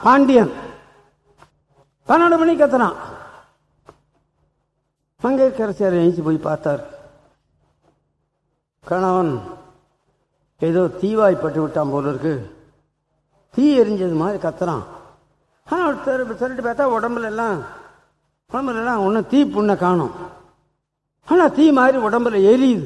பாண்டியன் பன்னெண்டு மணிக்கு கத்துறான் மங்கைக்கரசியார் எழுந்து போய் பார்த்தார் கணவன் ஏதோ தீவாய்ப்பட்டு விட்டான் போல இருக்கு தீ எரிஞ்சது மாதிரி கத்துறான் ஆனால் திரட்டு திரட்டு பார்த்தா உடம்புல எல்லாம் உடம்புல எல்லாம் ஒன்றும் தீ புண்ணை காணும் ஆனால் தீ மாதிரி உடம்புல எரியுது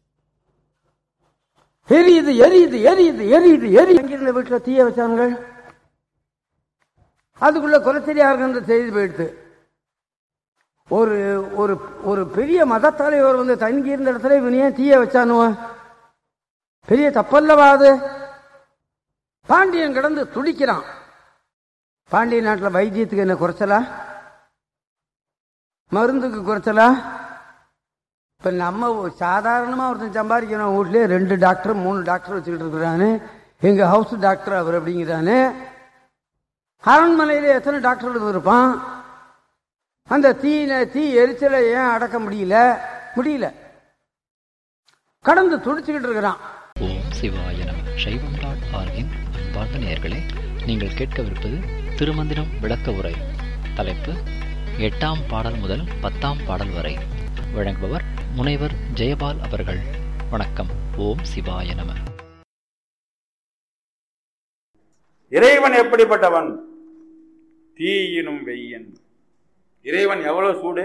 எரியுது எரியுது எரியுது எரியுது எரி எங்கிருந்த வீட்டில் தீய வச்சாங்க அதுக்குள்ள குலச்செரியாருங்கிற செய்தி போயிடுது ஒரு ஒரு ஒரு பெரிய மத தலைவர் வந்து தங்கி இருந்த இடத்துல இவன் ஏன் தீய வச்சானுவ பெரிய தப்பல்லவா அது பாண்டியன் கிடந்து துடிக்கிறான் பாண்டிய நாட்டில் வைத்தியத்துக்கு என்ன குறைச்சலா மருந்துக்கு குறைச்சலா இப்ப நம்ம ஒரு சாதாரணமா ஒருத்தன் சம்பாதிக்கணும் வீட்லயே ரெண்டு டாக்டர் மூணு டாக்டர் வச்சுக்கிட்டு இருக்கிறானு எங்க ஹவுஸ் டாக்டர் அவர் அப்படிங்கிறானு அரண்மனையில எத்தனை டாக்டர்கள் இருப்பான் அந்த தீன தீ எரிச்சலை ஏன் அடக்க முடியல முடியல கடந்து துடிச்சுக்கிட்டு இருக்கிறான் ஓம் சிவாய நம சைவம் டாட் ஆர்கின் அன்பார்ந்த நேயர்களே நீங்கள் கேட்கவிருப்பது திருமந்திரம் விளக்க உரை தலைப்பு எட்டாம் பாடல் முதல் பத்தாம் பாடல் வரை வழங்குபவர் முனைவர் ஜெயபால் அவர்கள் வணக்கம் ஓம் சிவாய நம இறைவன் எப்படிப்பட்டவன் தீயினும் வெய்யன் இறைவன் எவ்வளவு சூடு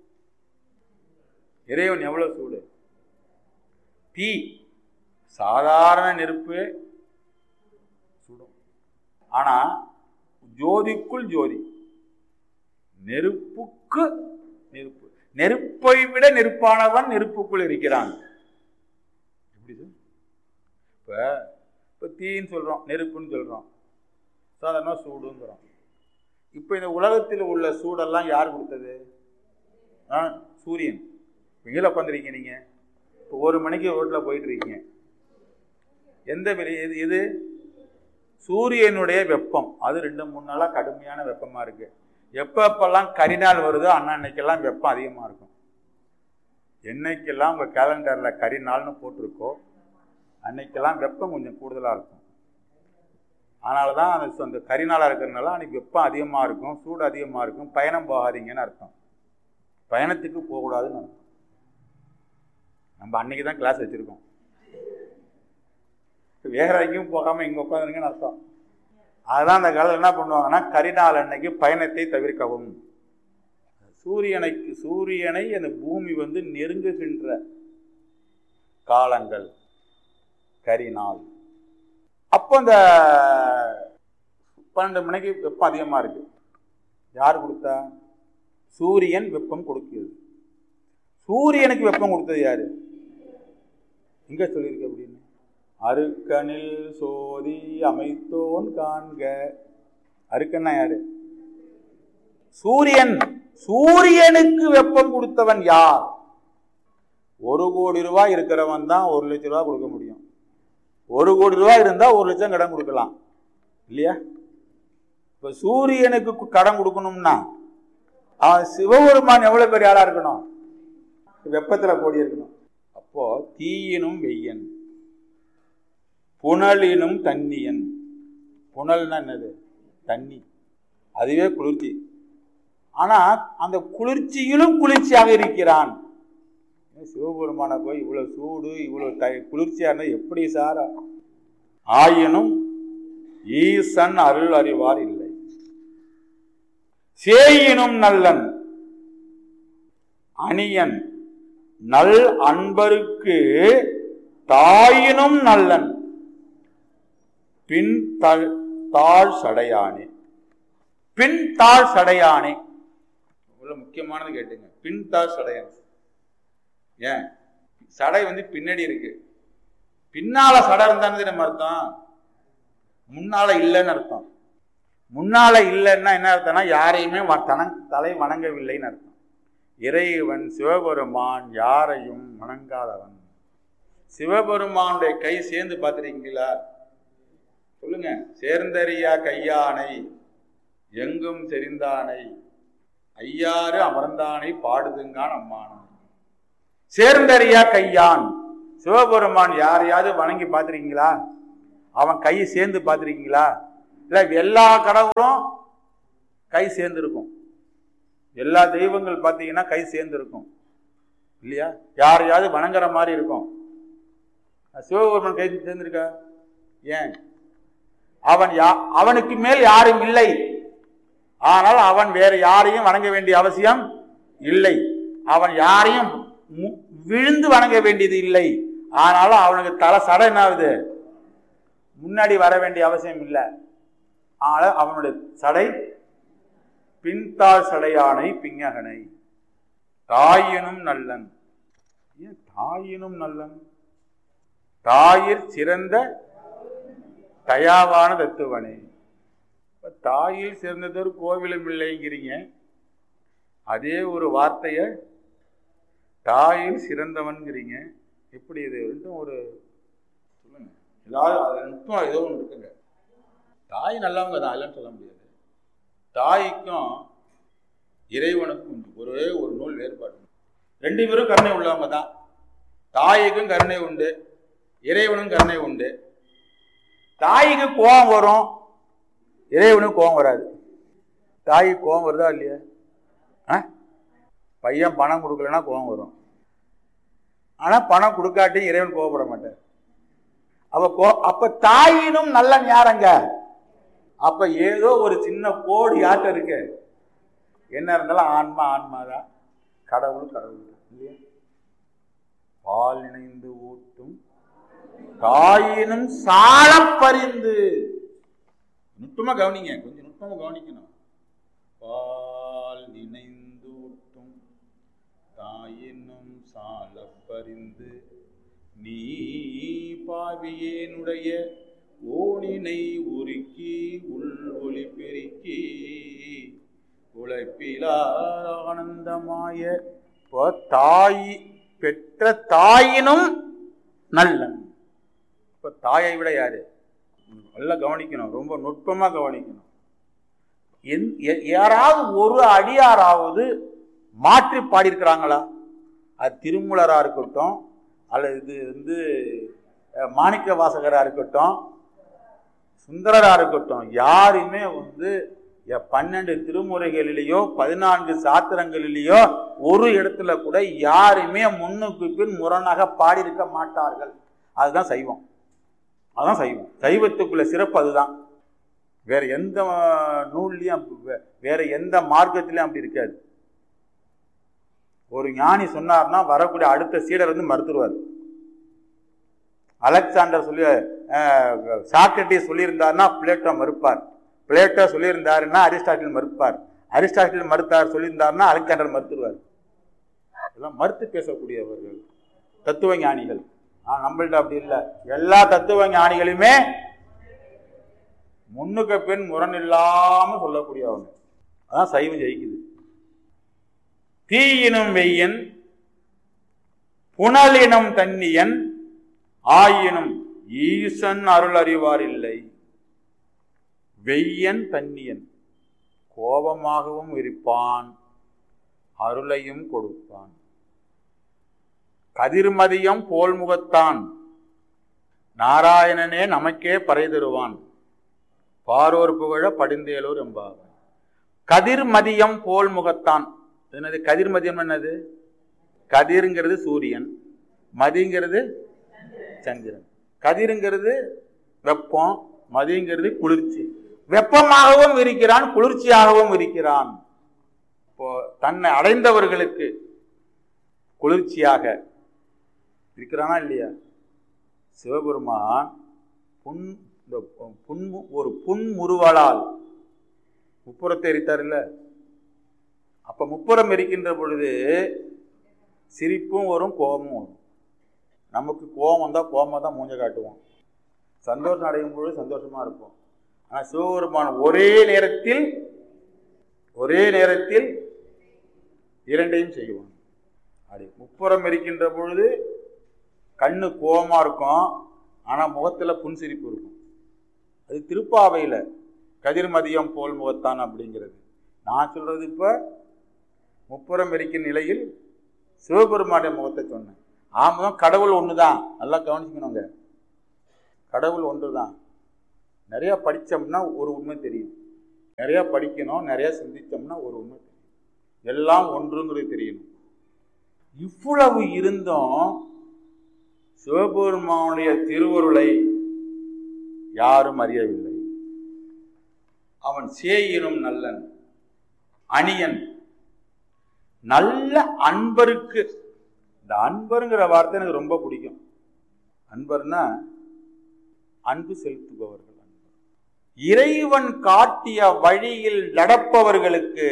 இறைவன் எவ்வளவு சூடு தீ சாதாரண நெருப்பு சுடும் ஆனா ஜோதிக்குள் ஜோதி நெருப்புக்கு நெருப்பு நெருப்பை விட நெருப்பானவன் நெருப்புக்குள் இருக்கிறான் எப்படி இது? இப்ப இப்ப தீன்னு சொல்றோம் நெருப்புன்னு சொல்றோம் சாதாரண சூடுங்கிறோம் இப்ப இந்த உலகத்தில் உள்ள சூடெல்லாம் யார் கொடுத்தது ஆ, சூரியன் இங்கே உட்காந்துருக்கீங்க நீங்க இப்போ ஒரு மணிக்கு ரோட்டில் போயிட்டு இருக்கீங்க எந்த பெரிய இது இது சூரியனுடைய வெப்பம் அது ரெண்டு மூணு நாளாக கடுமையான வெப்பமா இருக்கு எப்போ எப்பெல்லாம் கரிநாள் வருதோ அன்னன்னைக்கெல்லாம் வெப்பம் அதிகமாக இருக்கும் என்னைக்கெல்லாம் உங்கள் கேலண்டரில் கரிநாள்னு போட்டிருக்கோ அன்னைக்கெல்லாம் வெப்பம் கொஞ்சம் கூடுதலாக இருக்கும் அதனால தான் அந்த சு- அந்த கரிநாளாக இருக்கிறதுனால அன்னைக்கு வெப்பம் அதிகமாக இருக்கும் சூடு அதிகமாக இருக்கும் பயணம் போகாதீங்கன்னு அர்த்தம் பயணத்துக்கு போகக்கூடாதுன்னு அர்த்தம் நம்ம அன்னைக்கு தான் கிளாஸ் வச்சுருக்கோம் வேற எங்கேயும் போகாமல் இங்கே உட்காந்துருங்கன்னு அர்த்தம் அதெல்லாம் அந்த காலத்தில் என்ன பண்ணுவாங்கன்னா கரிநாள் அன்னைக்கு பயணத்தை தவிர்க்கவும் சூரியனைக்கு சூரியனை அந்த பூமி வந்து நெருங்குகின்ற காலங்கள் கரிநாள் அப்போ இந்த பன்னெண்டு மணிக்கு வெப்பம் அதிகமாக இருக்கு யார் கொடுத்தா சூரியன் வெப்பம் கொடுக்கிறது சூரியனுக்கு வெப்பம் கொடுத்தது யாரு எங்க சொல்லியிருக்கு அப்படின்னு அருக்கனில் சோதி அமைத்தோன் காண்க அருக்கன்னா யாரு சூரியன் சூரியனுக்கு வெப்பம் கொடுத்தவன் யார் ஒரு கோடி ரூபாய் இருக்கிறவன் தான் ஒரு லட்சம் ரூபாய் கொடுக்க முடியும் ஒரு கோடி ரூபாய் இருந்தா ஒரு லட்சம் கடன் கொடுக்கலாம் இல்லையா இப்ப சூரியனுக்கு கு- கடன் கொடுக்கணும்னா அவன் சிவபெருமான் எவ்வளவு பெரிய ஆளா இருக்கணும் வெப்பத்துல கோடி இருக்கணும் அப்போ தீயினும் வெய்யன் புனலினும் தண்ணியன் புனல்னா என்னது தண்ணி அதுவே குளிர்ச்சி ஆனா அந்த குளிர்ச்சியிலும் குளிர்ச்சியாக இருக்கிறான் சிவபெருமான போய் இவ்வளவு சூடு இவ்வளவு த குளிர்ச்சியா இருந்தா எப்படி சார் ஆயினும் ஈசன் அருள் அறிவார் இல்லை சேயினும் நல்லன் அணியன் நல் அன்பருக்கு தாயினும் நல்லன் பின் தள் தாழ் சடையானே பின் தாழ் சடையானே இவ்வளவு முக்கியமானது கேட்டுங்க பின் தாழ் சடையான் ஏன் சடை வந்து பின்னாடி இருக்கு பின்னால சடை இருந்தானது நம்ம அர்த்தம் முன்னால இல்லைன்னு அர்த்தம் முன்னால இல்லைன்னா என்ன அர்த்தம்னா யாரையுமே வ- தன- தலை வணங்கவில்லைன்னு அர்த்தம் இறைவன் சிவபெருமான் யாரையும் வணங்காதவன் சிவபெருமானுடைய கை சேர்ந்து பார்த்துருக்கீங்களா சொல்லுங்க சேர்ந்தறியா கையானை எங்கும் செறிந்தானை ஐயாறு அமர்ந்தானை பாடுதுங்கான் அம்மானான் சேர்ந்தறியா கையான் சிவபெருமான் யாரையாவது வணங்கி பார்த்துருக்கீங்களா அவன் கையை சேர்ந்து பார்த்துருக்கீங்களா இல்ல எல்லா கடவுளும் கை சேர்ந்திருக்கும் எல்லா தெய்வங்கள் பார்த்தீங்கன்னா கை சேர்ந்திருக்கும் இல்லையா யாரையாவது வணங்குற மாதிரி இருக்கும் சிவபெருமன் கை சேர்ந்திருக்கா ஏன் அவன் யா அவனுக்கு மேல் யாரும் இல்லை ஆனால் அவன் வேற யாரையும் வணங்க வேண்டிய அவசியம் இல்லை அவன் யாரையும் மு- விழுந்து வணங்க வேண்டியது இல்லை ஆனாலும் அவனுக்கு தலை சடை என்ன ஆகுது முன்னாடி வர வேண்டிய அவசியம் இல்லை ஆனால் அவனுடைய சடை பின்தாள் சடையானை பிங்ககனை தாயினும் நல்லன் ஏன் தாயினும் நல்லன் தாயிற் சிறந்த தயாவான தத்துவனே இப்ப தாயில் சிறந்ததொரு கோவிலும் இல்லைங்கிறீங்க அதே ஒரு வார்த்தைய தாயில் சிறந்தவன்கிறீங்க எப்படி இது ரெண்டும் ஒரு சொல்லுங்க ஏதாவது அது ரெண்டும் ஏதோ ஒன்று இருக்குங்க தாய் நல்லவங்க தான் இல்லைன்னு சொல்ல முடியாது தாய்க்கும் இறைவனுக்கும் உண்டு. ஒரே ஒரு நூல் வேறுபாடு உண்டு. ரெண்டு பேரும் கருணை உள்ளவங்க தான் தாய்க்கும் கருணை உண்டு இறைவனும் கருணை உண்டு தாய்க்கு கோபம் வரும் இறைவனுக்கு கோபம் வராது தாய்க்கு கோபம் வருதா இல்லையா ஆ பையன் பணம் கொடுக்கலன்னா கோபம் வரும் ஆனால் பணம் கொடுக்காட்டி இறைவன் கோவப்பட மாட்டார் அப்ப கோ அப்ப தாயினும் நல்லன் யாரங்க அப்ப ஏதோ ஒரு சின்ன கோடு யார்கிட்ட இருக்கு என்ன இருந்தாலும் ஆன்மா ஆன்மா தான் கடவுள் கடவுள் தான். இல்லையா பால் இணைந்து ஊட்டும் தாயினும் சாலப் பரிந்து நுட்பமா கவனிங்க கொஞ்சம் நுட்பமா கவனிக்கணும் பால் நினைந்தூட்டும் தாயினும் சாலப் பரிந்து நீ பாவியேனுடைய ஓனினை உருக்கி உள் ஒளி பெருக்கி உழைப்பிலா ஆனந்தமாய இப்போ தாய் பெற்ற தாயினும் நல்லன் இப்ப தாயை விட யாரு நல்லா கவனிக்கணும் ரொம்ப நுட்பமா கவனிக்கணும் எந்- எ- யாராவது ஒரு அடியாராவது மாற்றி பாடியிருக்கிறாங்களா அது திருமூலரா இருக்கட்டும் அல்லது இது வந்து அஹ், மாணிக்க வாசகரா இருக்கட்டும் சுந்தரரா இருக்கட்டும் யாருமே வந்து எ- பன்னெண்டு திருமுறைகளிலேயோ பதினான்கு சாத்திரங்களிலேயோ ஒரு இடத்துல கூட யாருமே முன்னுக்கு பின் முரணாக பாடியிருக்க மாட்டார்கள் அதுதான் சைவம் அதான் சைவம் சைவத்துக்குள்ள சிறப்பு அதுதான் வேற எந்த அஹ், நூல்லையும் அப்ப- வே- வேற எந்த மார்க்கத்திலையும் அப்படி இருக்காது ஒரு ஞானி சொன்னார்னா வரக்கூடிய அடுத்த சீடர் வந்து மறுத்துருவார் அலெக்சாண்டர் சொல்லி அஹ், சாக்ரட்டிஸ் சொல்லியிருந்தாருன்னா பிளேட்டோ மறுப்பார் பிளேட்டோ சொல்லியிருந்தாருன்னா அரிஸ்டாட்டில் மறுப்பார் அரிஸ்டாட்டில் மறுத்தார் சொல்லியிருந்தாருன்னா அலெக்சாண்டர் மறுத்துருவார் இதெல்லாம் மறுத்து பேசக்கூடியவர்கள் தத்துவ ஞானிகள் ஆனா நம்மள்ட்ட அப்படி இல்லை எல்லா தத்துவ ஞானிகளுமே முன்னுக்கு பின் முரண் இல்லாம சொல்லக்கூடியவங்க அதான் சைவம் ஜெயிக்குது தீயினும் வெய்யன் புனலினும் தன்னியன் ஆயினும் ஈசன் அருள் அறிவார் இல்லை வெய்யன் தன்னியன் கோபமாகவும் இருப்பான் அருளையும் கொடுப்பான் கதிர்மதியம் போல்முகத்தான் நாராயணனே நமக்கே பறை தருவான் பாரோர் புகழ படிந்தேலூர் என்பார் கதிர்மதியம் போல் முகத்தான் என்னது கதிர்மதியம் என்னது கதிருங்கிறது சூரியன் மதிங்கிறது சந்திரன் கதிருங்கிறது வெப்பம் மதிங்கிறது குளிர்ச்சி வெப்பமாகவும் இருக்கிறான் குளிர்ச்சியாகவும் இருக்கிறான் இப்போ தன்னை அடைந்தவர்களுக்கு குளிர்ச்சியாக இருக்கிறானா இல்லையா சிவபெருமான் புன் இந்த புன் ஒரு புன்முறுவலால் முப்புறத்தை எரித்தார்ல அப்ப முப்புறம் எரிக்கின்ற பொழுது சிரிப்பும் வரும் கோபமும் வரும் நமக்கு கோபம் வந்தால் கோபமாக தான் மூஞ்ச காட்டுவோம் சந்தோஷம் அடையும் பொழுது சந்தோஷமா இருப்போம் ஆனால் சிவபெருமான் ஒரே நேரத்தில் ஒரே நேரத்தில் இரண்டையும் செய்வான் அப்படி முப்புறம் எரிக்கின்ற பொழுது கண்ணு கோபமா இருக்கும் ஆனா முகத்துல புன்சிரிப்பு இருக்கும் அது திருப்பாவையில கதிர்மதியம் போல் முகத்தான் அப்படிங்கிறது நான் சொல்றது இப்ப முப்புறம் எரிக்கும் நிலையில் சிவபெருமானுடைய முகத்தை சொன்னேன் ஆமாம் கடவுள் ஒண்ணுதான் நல்லா கவனிச்சுக்கணுங்க கடவுள் ஒன்றுதான் நிறைய படிச்சோம்னா ஒரு உண்மை தெரியும் நிறைய படிக்கணும் நிறைய சிந்திச்சோம்னா ஒரு உண்மை தெரியும் எல்லாம் ஒன்றுங்கிறது தெரியணும் இவ்வளவு இருந்தும் சிவபெருமானுடைய திருவருளை யாரும் அறியவில்லை அவன் சேயினும் நல்லன் அணியன் நல்ல அன்பருக்கு இந்த அன்பருங்கிற வார்த்தை எனக்கு ரொம்ப பிடிக்கும் அன்பர்னா அன்பு செலுத்துபவர்கள் அன்பர் இறைவன் காட்டிய வழியில் நடப்பவர்களுக்கு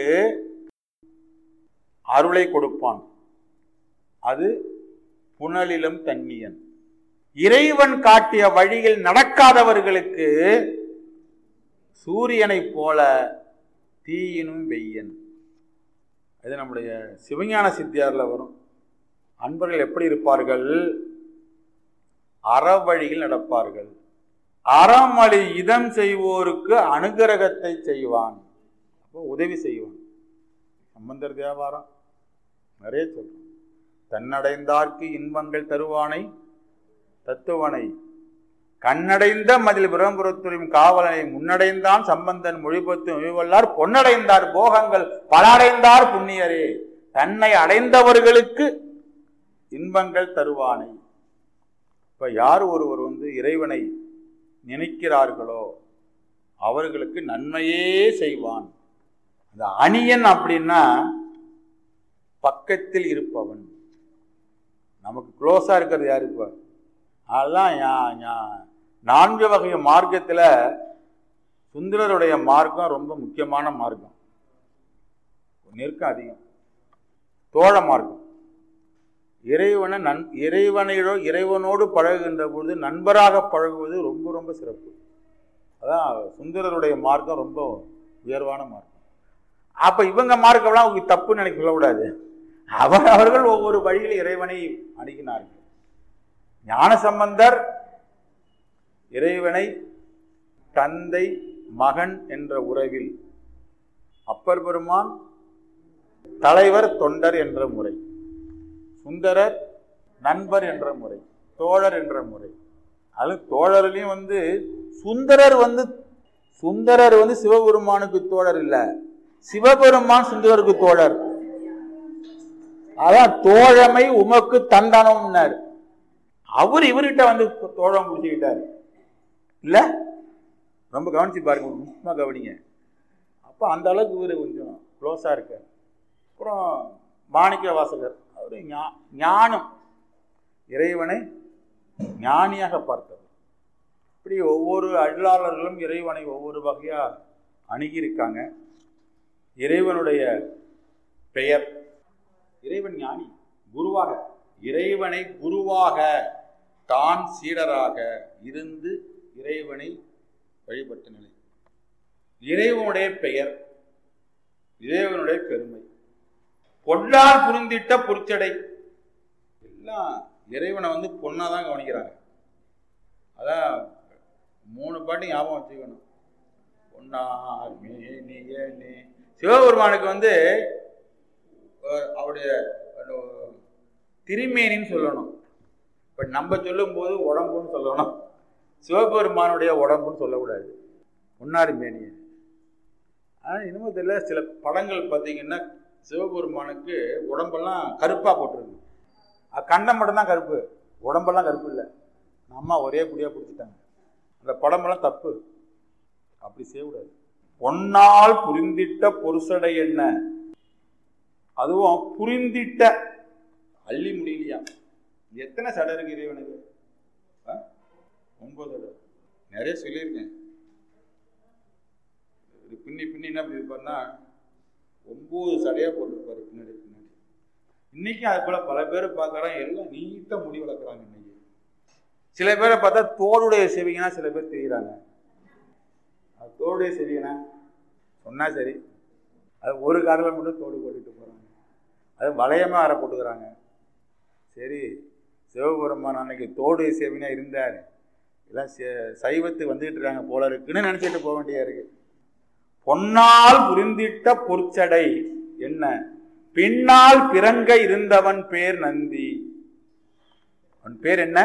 அருளை கொடுப்பான் அது புனலிலும் தன்னியன் இறைவன் காட்டிய வழியில் நடக்காதவர்களுக்கு சூரியனைப் போல தீயினும் வெய்யன் இது நம்முடைய சிவஞான சித்தியாரில் வரும் அன்பர்கள் எப்படி இருப்பார்கள் அறவழியில் நடப்பார்கள் அறமளி இதம் செய்வோருக்கு அனுகிரகத்தை செய்வான் அப்போ உதவி செய்வான் சம்பந்தர் தேவாரம் நிறைய சொல்றான் தன்னடைந்தார்க்கு இன்பங்கள் தருவானை தத்துவனை கண்ணடைந்த மதில் பிரம்புரத்துறையும் காவலனை முன்னடைந்தான் சம்பந்தன் மொழிபத்து மொழிவல்லார் பொன்னடைந்தார் போகங்கள் பலடைந்தார் புண்ணியரே தன்னை அடைந்தவர்களுக்கு இன்பங்கள் தருவானை இப்ப யார் ஒருவர் வந்து இறைவனை நினைக்கிறார்களோ அவர்களுக்கு நன்மையே செய்வான் அந்த அணியன் அப்படின்னா பக்கத்தில் இருப்பவன் நமக்கு க்ளோஸா இருக்கிறது யாரு இப்ப அதெல்லாம் ஞா- ஞா- நான்கு வகை மார்க்கத்துல சுந்தரருடைய மார்க்கம் ரொம்ப முக்கியமான மார்க்கம் நெருக்கம் அதிகம் தோழ மார்க்கம் இறைவனை நன் இறைவனையோ இறைவனோடு பழகுகின்ற பொழுது நண்பராக பழகுவது ரொம்ப ரொம்ப சிறப்பு அதான் சுந்தரருடைய மார்க்கம் ரொம்ப உயர்வான மார்க்கம் அப்ப இவங்க மார்க்கம்லாம் அவங்க தப்புன்னு எனக்கு சொல்லக்கூடாது அவர் அவர்கள் ஒவ்வொரு வழியில் இறைவனை அணுகினார்கள் ஞான சம்பந்தர் இறைவனை தந்தை மகன் என்ற உறவில் அப்பர் பெருமான் தலைவர் தொண்டர் என்ற முறை சுந்தரர் நண்பர் என்ற முறை தோழர் என்ற முறை அது தோழர்லையும் வந்து சுந்தரர் வந்து சுந்தரர் வந்து சிவபெருமானுக்கு தோழர் இல்ல சிவபெருமான் சுந்தரருக்கு தோழர் அதான் தோழமை உமக்கு தந்தனம்னார் அவர் இவர்கிட்ட வந்து தோழம் பிடிச்சிக்கிட்டார் இல்ல ரொம்ப கவனிச்சு பாருங்க முக்கியமா கவனிங்க அப்ப அந்த அளவுக்கு இவர் கொஞ்சம் க்ளோஸா இருக்கார் அப்புறம் மாணிக்க வாசகர் அவர் ஞானம் இறைவனை ஞானியாக பார்த்தவர் இப்படி ஒவ்வொரு அருளாளர்களும் இறைவனை ஒவ்வொரு வகையா அணுகியிருக்காங்க இறைவனுடைய பெயர் இறைவன் ஞானி குருவாக இறைவனை குருவாக தான் சீடராக இருந்து இறைவனை வழிபட்ட நிலை இறைவனுடைய பெயர் இறைவனுடைய பெருமை பொல்லால் புரிந்திட்ட பொற்சடை எல்லாம் இறைவனை வந்து பொண்ணா தான் கவனிக்கிறாங்க அதான் மூணு பாட்டு ஞாபகம் வச்சுக்கணும் பொன்னார் மேனியனே சிவபெருமானுக்கு வந்து அஹ், அவருடைய அந்த திருமேனின்னு சொல்லணும் இப்ப நம்ம சொல்லும்போது உடம்புன்னு சொல்லணும் சிவபெருமானுடைய உடம்புன்னு சொல்லக்கூடாது பொன்னாரி மேனியன் ஆனால் இன்னமும் தெரியல சில படங்கள் பார்த்தீங்கன்னா சிவபெருமானுக்கு உடம்பெல்லாம் கருப்பாக போட்டிருக்கு அது கண்டம் மட்டும்தான் கருப்பு உடம்பெல்லாம் கருப்பு இல்லை அம்மா ஒரே புடியாக பிடிச்சிட்டாங்க அந்த படமெல்லாம் தப்பு அப்படி செய்யக்கூடாது பொன்னால் புரிந்திட்ட பொருசடை என்ன அதுவும் புரிந்திட்ட அள்ளி முடியலையா எத்தனை சடை இருக்கு இறைவனுக்கு ஆ? ஒன்பது சடை நிறைய சொல்லியிருக்கேன் இது பின்னி பின்னி என்ன பண்ணிருப்பாருன்னா ஒன்பது சடையா போட்டிருப்பாரு பின்னாடி பின்னாடி இன்னைக்கும் அது போல பல பேர் பார்க்கறான் எல்லாம் நீட்டா முடி வளர்க்குறாங்க இன்னைக்கு சில பேரை பார்த்தா தோளுடைய செவிங்கன்னா சில பேர் தெரியுறாங்க அது தோளுடைய செவிங்கன்னா சொன்னா சரி அது ஒரு காதில் மட்டும் தோடு போட்டுட்டு போறாங்க அது வளையமா அரை போட்டுக்கிறாங்க சரி சிவபெருமான் அன்னைக்கு தோடு சேவினா இருந்தார் எல்லாம் சே- சைவத்துக்கு வந்துகிட்டு இருக்காங்க போல இருக்குன்னு நினைச்சிட்டு போக வேண்டியதா இருக்கு பொன்னால் புரிந்திட்ட பொற்சடை என்ன பின்னால் பிறங்க இருந்தவன் பேர் நந்தி அவன் பேர் என்ன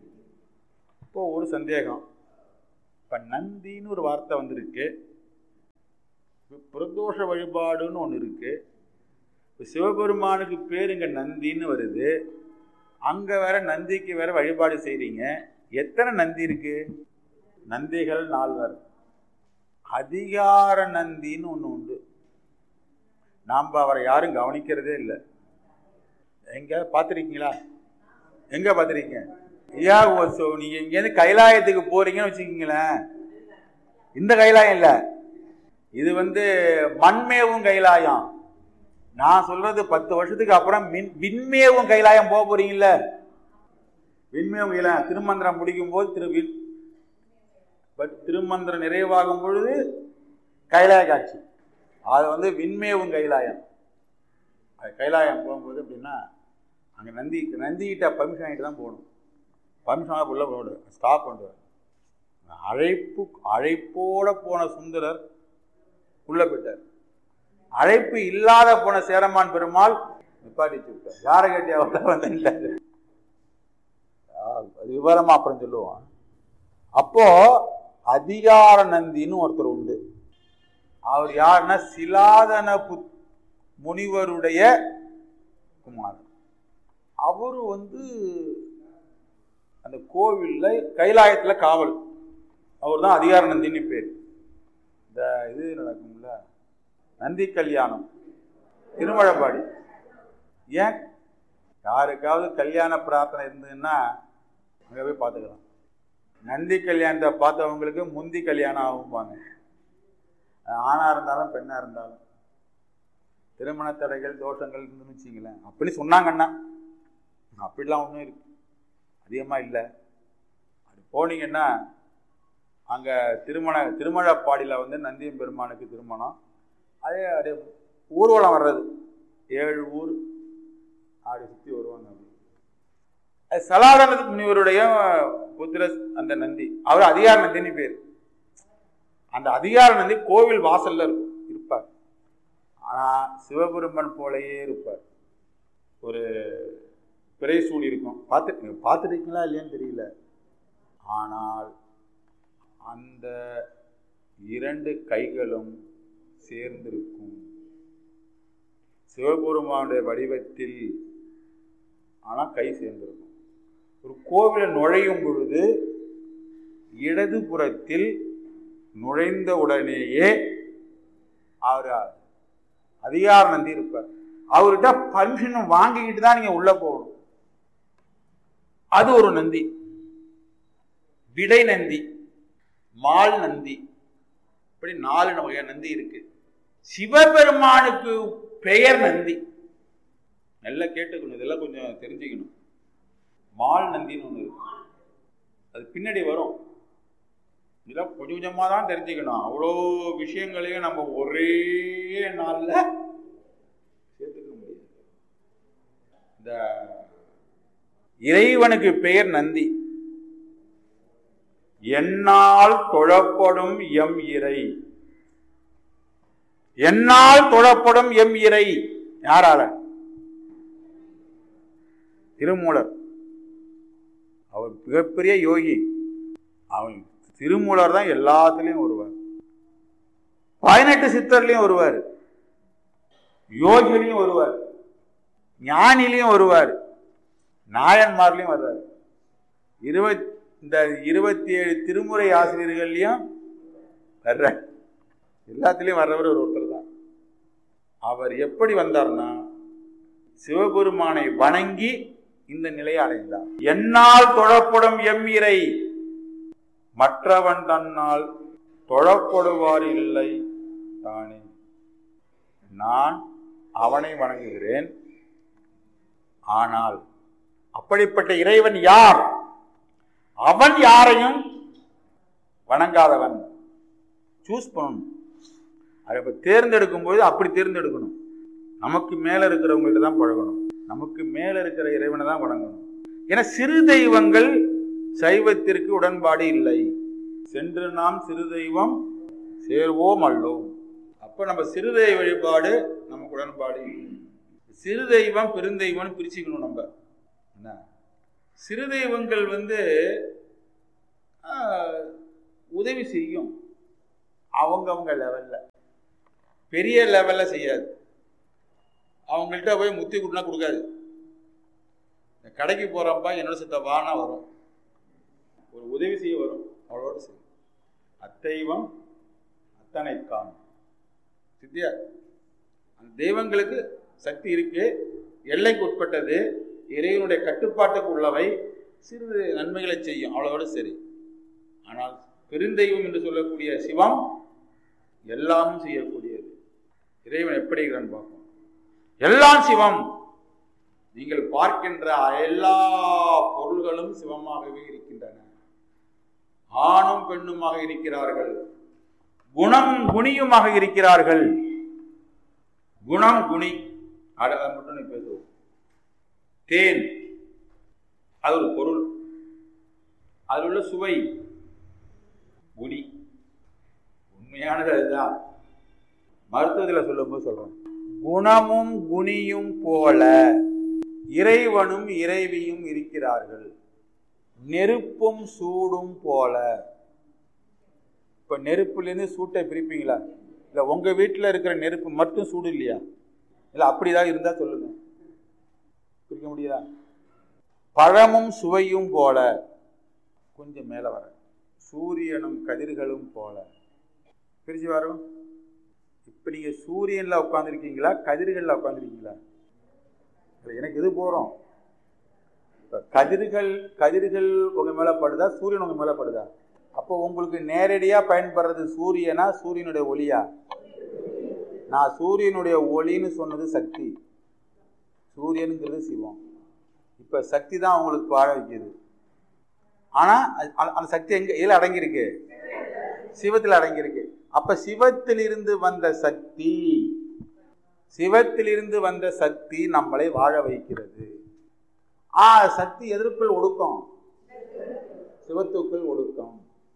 இப்போ ஒரு சந்தேகம் இப்ப நந்தின்னு ஒரு வார்த்தை வந்திருக்கு பிரதோஷ வழிபாடுன்னு ஒன்று இருக்கு இப்போ சிவபெருமானுக்கு பேர் இங்கே நந்தின்னு வருது அங்கே வேற நந்திக்கு வேற வழிபாடு செய்கிறீங்க எத்தனை நந்தி இருக்கு நந்திகள் நால்வர் அதிகார நந்தின்னு ஒன்று உண்டு நாம் அவரை யாரும் கவனிக்கிறதே இல்லை எங்க பார்த்துருக்கீங்களா எங்க பார்த்துருக்கீங்க ஐயா ஓ, so நீங்க இங்கேருந்து கைலாயத்துக்கு போறீங்கன்னு வச்சுக்கிங்களேன் இந்த கைலாயம் இல்லை இது வந்து மண்மேவும் கைலாயம் நான் சொல்றது பத்து வருஷத்துக்கு அப்புறம் மின் விண்மேவும் கைலாயம் போக போறீங்கல்ல விண்மேவும் கைலாயம் திருமந்திரம் முடிக்கும் போது திரு வி- பட் திருமந்திரம் நிறைவாகும் பொழுது கைலாய காட்சி அது வந்து விண்மேவும் கைலாயம் அது கைலாயம் போகும்போது எப்படின்னா அங்கே நந்தி நந்திக்கிட்ட பர்மிஷன் ஆகிட்டு தான் போகணும் பர்மிஷன் உள்ள போடு ஸ்டாப் பண்ணுவார் அழைப்பு அழைப்போட போன சுந்தரர் உள்ள போயிட்டார் அழைப்பு இல்லாத போன சேரமான் பெருமாள் நிப்பாட்டிச்சு விட்டார் யாரை கேட்டியா உள்ள வந்தாரு அது விவரமா அப்புறம் சொல்லுவான் அப்போ அதிகார நந்தின்னு ஒருத்தர் உண்டு அவர் யாருன்னா சிலாதன புத் முனிவருடைய குமாரர் அவரு வந்து அந்த கோவில்ல கைலாயத்துல காவல் அவர் தான் அதிகார நந்தின்னு பேர் இந்த இது நடக்கும்ல நந்தி கல்யாணம் திருமழப்பாடி ஏன் யாருக்காவது கல்யாண பிரார்த்தனை இருந்ததுன்னா அங்கே போய் பார்த்துக்கலாம் நந்தி கல்யாணத்தை பார்த்தவங்களுக்கு முந்தி கல்யாணம் ஆகும்பாங்க ஆணா இருந்தாலும் பெண்ணா இருந்தாலும் திருமண தடைகள் தோஷங்கள் இருந்துன்னு வச்சிங்களேன் அப்படி சொன்னாங்கன்னா அப்படிலாம் ஒன்றும் இருக்கு அதிகமாக இல்லை அது போனீங்கன்னா அங்கே திருமண திருமழப்பாடியில் வந்து நந்தியம் பெருமானுக்கு திருமணம் அதே அப்படியே ஊர்வலம் வர்றது ஏழு ஊர் அப்படி சுற்றி வருவாங்க அப்படி அது சலாதன முனிவருடைய புத்திர அந்த நந்தி அவர் அதிகார நந்தின்னு பேர் அந்த அதிகார நந்தி கோவில் வாசல்ல இருக்கும் இருப்பார் ஆனா சிவபெருமன் போலயே இருப்பார் ஒரு பிறைசூல் இருக்கும் பார்த்து பார்த்துருக்கீங்களா இல்லையான்னு தெரியல ஆனால் அந்த இரண்டு கைகளும் சேர்ந்திருக்கும் சிவபெருமானுடைய வடிவத்தில் ஆனால் கை சேர்ந்திருக்கும் ஒரு கோவிலை நுழையும் பொழுது இடது புறத்தில் நுழைந்த உடனேயே அவர் அதிகார நந்தி இருப்பார் அவர்கிட்ட பர்மிஷன் வாங்கிக்கிட்டு தான் நீங்க உள்ள போகணும் அது ஒரு நந்தி விடை நந்தி மால் நந்தி இப்படி நாலு வகையான நந்தி இருக்கு சிவபெருமானுக்கு பெயர் நந்தி நல்லா கேட்டுக்கணும் இதெல்லாம் கொஞ்சம் தெரிஞ்சுக்கணும் மால் நந்தின்னு ஒன்று இருக்கு அது பின்னாடி வரும் இதெல்லாம் கொஞ்சம் கொஞ்சமாக தான் தெரிஞ்சுக்கணும் அவ்வளோ விஷயங்களையும் நம்ம ஒரே நாளில் சேர்த்துக்க முடியாது இந்த இறைவனுக்கு பெயர் நந்தி என்னால் தொழப்படும் எம் இறை என்னால் தொழப்படும் எம் இறை யாரால திருமூலர் அவர் மிகப்பெரிய யோகி அவன் திருமூலர் தான் எல்லாத்துலேயும் வருவார் பதினெட்டு சித்தர்லையும் வருவார் யோகிலையும் வருவார் ஞானிலையும் வருவார் நாயன்மார்லையும் வருவார் இருபத் இந்த இருபத்தி ஏழு திருமுறை ஆசிரியர்கள்லையும் வர்றார் எல்லாத்துலேயும் வர்றவர் ஒரு ஒருத்தர் தான் அவர் எப்படி வந்தார்னா சிவபெருமானை வணங்கி இந்த நிலையை அடைந்தார் என்னால் தொழப்படும் எம்மிரை மற்றவன் தன்னால் தொழப்படுவார் இல்லை தானே நான் அவனை வணங்குகிறேன் ஆனால் அப்படிப்பட்ட இறைவன் யார் அவன் யாரையும் வணங்காதவன் சூஸ் பண்ணணும் அதை இப்போ தேர்ந்தெடுக்கும் போது அப்படி தேர்ந்தெடுக்கணும் நமக்கு மேலே இருக்கிறவங்கள்ட்ட தான் பழகணும் நமக்கு மேலே இருக்கிற இறைவனை தான் வணங்கணும் ஏன்னா சிறு தெய்வங்கள் சைவத்திற்கு உடன்பாடு இல்லை சென்று நாம் சிறு தெய்வம் சேர்வோம் அல்லோம் அப்போ நம்ம சிறுதெய்வ வழிபாடு நமக்கு உடன்பாடு இல்லை சிறு தெய்வம் பெருந்தெய்வம்னு பிரிச்சுக்கணும் நம்ம என்ன சிறு தெய்வங்கள் வந்து ஆஹ், உதவி செய்யும் அவங்கவங்க லெவலில் பெரிய லெவல்ல செய்யாது அவங்கள்ட்ட போய் முத்தி கொடுனா கொடுக்காது இந்த கடைக்கு போறப்பா என்னோட சித்த வானா வரும் ஒரு உதவி செய்ய வரும் அவ்வளோட செய்யும் அத்தைவம் அத்தனை காணும் சித்தியா அந்த தெய்வங்களுக்கு சக்தி இருக்கு எல்லைக்கு உட்பட்டது இறைவனுடைய கட்டுப்பாட்டுக்கு உள்ளவை சிறிது நன்மைகளை செய்யும் அவ்வளோட சரி ஆனால் பெருந்தெய்வம் என்று சொல்லக்கூடிய சிவம் எல்லாமும் செய்யக்கூடியது இறைவன் எப்படி இருக்கிறான்னு பார்ப்போம் எல்லாம் சிவம் நீங்கள் பார்க்கின்ற எல்லா பொருள்களும் சிவமாகவே இருக்கின்றன ஆணும் பெண்ணுமாக இருக்கிறார்கள் குணம் குணியுமாக இருக்கிறார்கள் குணம் குணி அட- அதை மட்டும் நீ பேசுவோம் தேன் அது ஒரு பொருள் அதில் உள்ள சுவை குணி உண்மையானது அதுதான் மருத்துவத்தில் சொல்லும்போது சொல்றோம் குணமும் குணியும் போல இறைவனும் இறைவியும் இருக்கிறார்கள் நெருப்பும் சூடும் போல இப்ப நெருப்புலேருந்து சூட்டை பிரிப்பீங்களா இல்ல உங்க வீட்டில் இருக்கிற நெருப்பு மட்டும் சூடு இல்லையா இல்ல அப்படிதான் இருந்தா சொல்லுங்க பிரிக்க முடியுதா பழமும் சுவையும் போல கொஞ்சம் மேல வர சூரியனும் கதிர்களும் போல பிரிச்சு வரும் இப்ப நீங்க சூரியன்ல உட்காந்துருக்கீங்களா கதிர்கள்ல உட்காந்துருக்கீங்களா எனக்கு எது போறோம் இப்ப கதிர்கள் கதிர்கள் உங்க மேல படுதா சூரியன் உங்க மேல படுதா அப்போ உங்களுக்கு நேரடியா பயன்படுறது சூரியனா சூரியனுடைய ஒளியா நான் சூரியனுடைய ஒளின்னு சொன்னது சக்தி சூரியனுங்கிறது சிவம் இப்ப சக்தி தான் உங்களுக்கு வாழ வைக்குது ஆனா அது- அந்த- அந்த சக்தி எங்க எதுல அடங்கியிருக்கு சிவத்தில் அடங்கியிருக்கு அப்ப சிவத்திலிருந்து வந்த சக்தி சிவத்திலிருந்து வந்த சக்தி நம்மளை வாழ வைக்கிறது ஆ சக்தி எதற்குள் ஒடுக்கம் சிவத்துக்குள் ஒடுக்கம்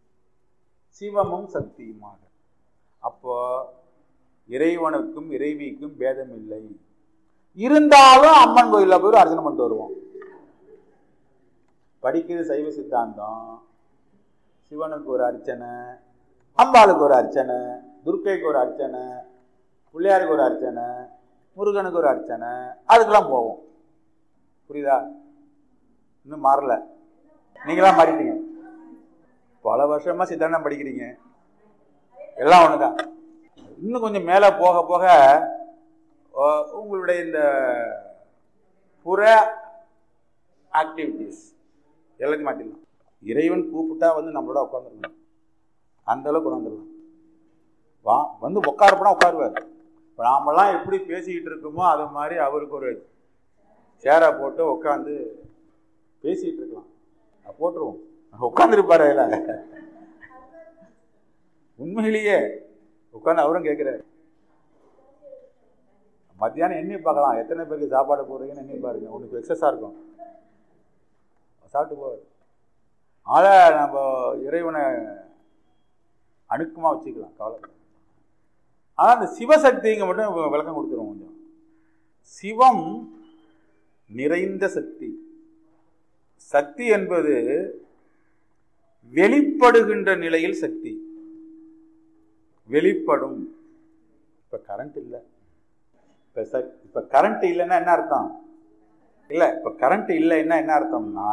சிவமும் சக்தியுமாக அப்போ இறைவனுக்கும் இறைவிக்கும் பேதம் இல்லை இருந்தாலும் அம்மன் கோயிலில் போய் ஒரு அர்ச்சனை பண்ணிட்டு வருவோம் படிக்கிறது சைவ சித்தாந்தம் சிவனுக்கு ஒரு அர்ச்சனை அம்பாளுக்கு ஒரு அர்ச்சனை துர்க்கைக்கு ஒரு அர்ச்சனை பிள்ளையாருக்கு ஒரு அர்ச்சனை முருகனுக்கு ஒரு அர்ச்சனை அதுக்கெல்லாம் போவோம் புரியுதா இன்னும் மாறல நீங்களாம் மாறிட்டீங்க பல வருஷமா சித்தாந்தம் படிக்கிறீங்க எல்லாம் ஒண்ணுதான் இன்னும் கொஞ்சம் மேலே போக போக அஹ், உங்களுடைய இந்த புற ஆக்டிவிட்டீஸ் எல்லாத்தையும் மாற்றிடலாம் இறைவன் கூப்பிட்டா வந்து நம்மளோட உட்காந்துருக்கணும் அந்த அளவுக்கு கொண்டு வந்துடலாம் வா வந்து உட்காரப்பனா உட்காருவார் இப்போ நாமெல்லாம் எப்படி பேசிக்கிட்டு இருக்கோமோ அது மாதிரி அவருக்கு ஒரு சேரை போட்டு உட்காந்து பேசிக்கிட்டு இருக்கலாம் அஹ் போட்டுருவோம் உட்காந்துருப்பாரு அதில் உண்மையிலேயே உட்காந்து அவரும் கேட்குறாரு மத்தியானம் எண்ணி பார்க்கலாம் எத்தனை பேருக்கு சாப்பாடு போடுறீங்கன்னு எண்ணி பாருங்க உனக்கு எக்ஸஸாக இருக்கும் சாப்பிட்டு போவார் ஆளை நம்ம இறைவனை அணுக்கமாக வச்சுக்கலாம் கவலை ஆனால் அந்த சிவசக்திங்க மட்டும் வி- விளக்கம் கொடுத்துருவோம் கொஞ்சம் சிவம் நிறைந்த சக்தி சக்தி என்பது வெளிப்படுகின்ற நிலையில் சக்தி வெளிப்படும் இப்ப கரண்ட் இல்லை இப்ப சக் இப்ப கரண்ட் இல்லைன்னா என்ன அர்த்தம் இல்ல இப்ப கரண்ட் இல்லைன்னா என்ன அர்த்தம்னா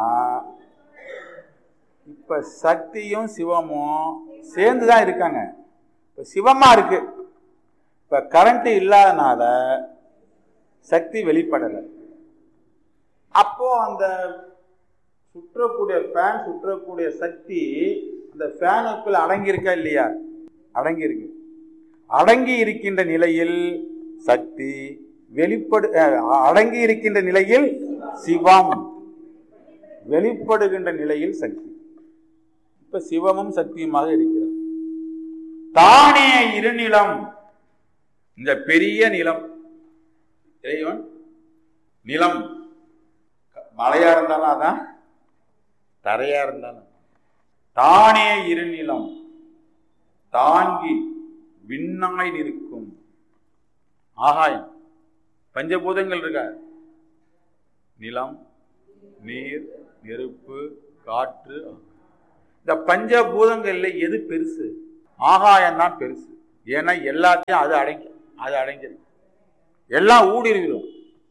இப்ப சக்தியும் சிவமும் சேர்ந்து தான் இருக்காங்க இப்ப சிவமா இருக்கு இப்ப கரண்ட் இல்லாதனால சக்தி வெளிப்படலை அப்போ அந்த சுற்றக்கூடிய ஃபேன் சுற்றக்கூடிய சக்தி அந்த ஃபேனுக்குள்ள அடங்கியிருக்கா இல்லையா அடங்கியிருக்கு அடங்கி இருக்கின்ற நிலையில் சக்தி வெளிப்படு அஹ், அடங்கி இருக்கின்ற நிலையில் சிவம் வெளிப்படுகின்ற நிலையில் சக்தி இப்ப சிவமும் சக்தியுமாக இருக்கிறார் தானே இருநிலம் இந்த பெரிய நிலம் இறைவன் நிலம் மலையா இருந்தாலும் அதான் தரையா இருந்தாலும் தானே இருநிலம் தாங்கி விண்ணாய் நிற்கும் ஆகாயம் பஞ்சபூதங்கள் இருக்க நிலம் நீர் நெருப்பு காற்று இந்த பஞ்சபூதங்கள்ல எது பெருசு ஆகாயம் தான் பெருசு ஏன்னா எல்லாத்தையும் அது அடங்கி அது அடங்கிடும் எல்லாம் ஊடுருவிடும்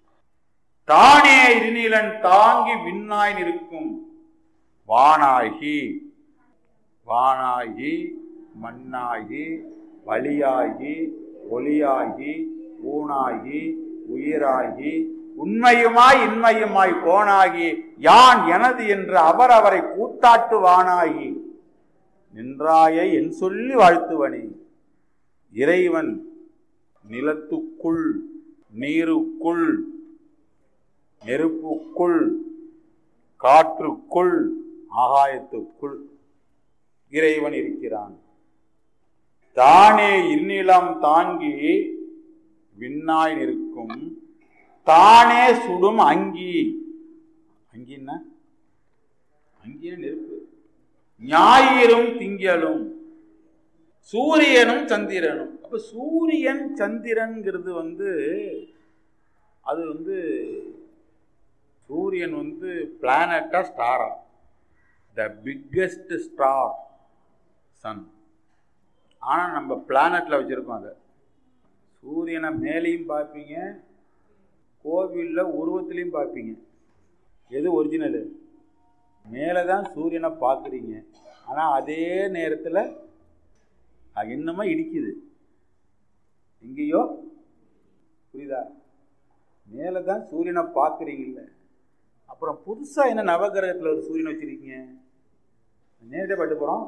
தானே இருநிலன் தாங்கி விண்ணாய் நிற்கும் வானாகி வானாகி மண்ணாகி வழியாகி ஒளியாகி ஊனாகி உயிராகி உண்மையுமாய் இன்மையுமாய் கோணாகி யான் எனது என்று அவர் அவரை கூத்தாட்டுவானாகி நின்றாயை என் சொல்லி வாழ்த்துவனே இறைவன் நிலத்துக்குள் நீருக்குள் நெருப்புக்குள் காற்றுக்குள் ஆகாயத்துக்குள் இறைவன் இருக்கிறான் தானே இருநிலம் தாங்கி விண்ணாய் நிற்கும் தானே சுடும் அங்கி அங்கின்னா அங்கின நெருப்பு ஞாயிறும் திங்களும் சூரியனும் சந்திரனும் அப்ப சூரியன் சந்திரன்கிறது வந்து அது வந்து சூரியன் வந்து பிளானட்டா ஸ்டாரா த பிக்கெஸ்ட் ஸ்டார் சன் ஆனால் நம்ம பிளானட்டில் வச்சுருக்கோம் அதை சூரியனை மேலேயும் பார்ப்பீங்க கோவிலில் உருவத்திலையும் பார்ப்பீங்க எது ஒரிஜினலு மேலே தான் சூரியனை பார்க்குறீங்க ஆனால் அதே நேரத்தில் அது இன்னமும் இடிக்குது எங்கேயோ புரியுதா மேலே தான் சூரியனை பார்க்குறீங்கல்ல அப்புறம் புதுசாக என்ன நவகிரகத்தில் ஒரு சூரியன் வச்சுருக்கீங்க நேரத்தை பட்டு போகிறோம்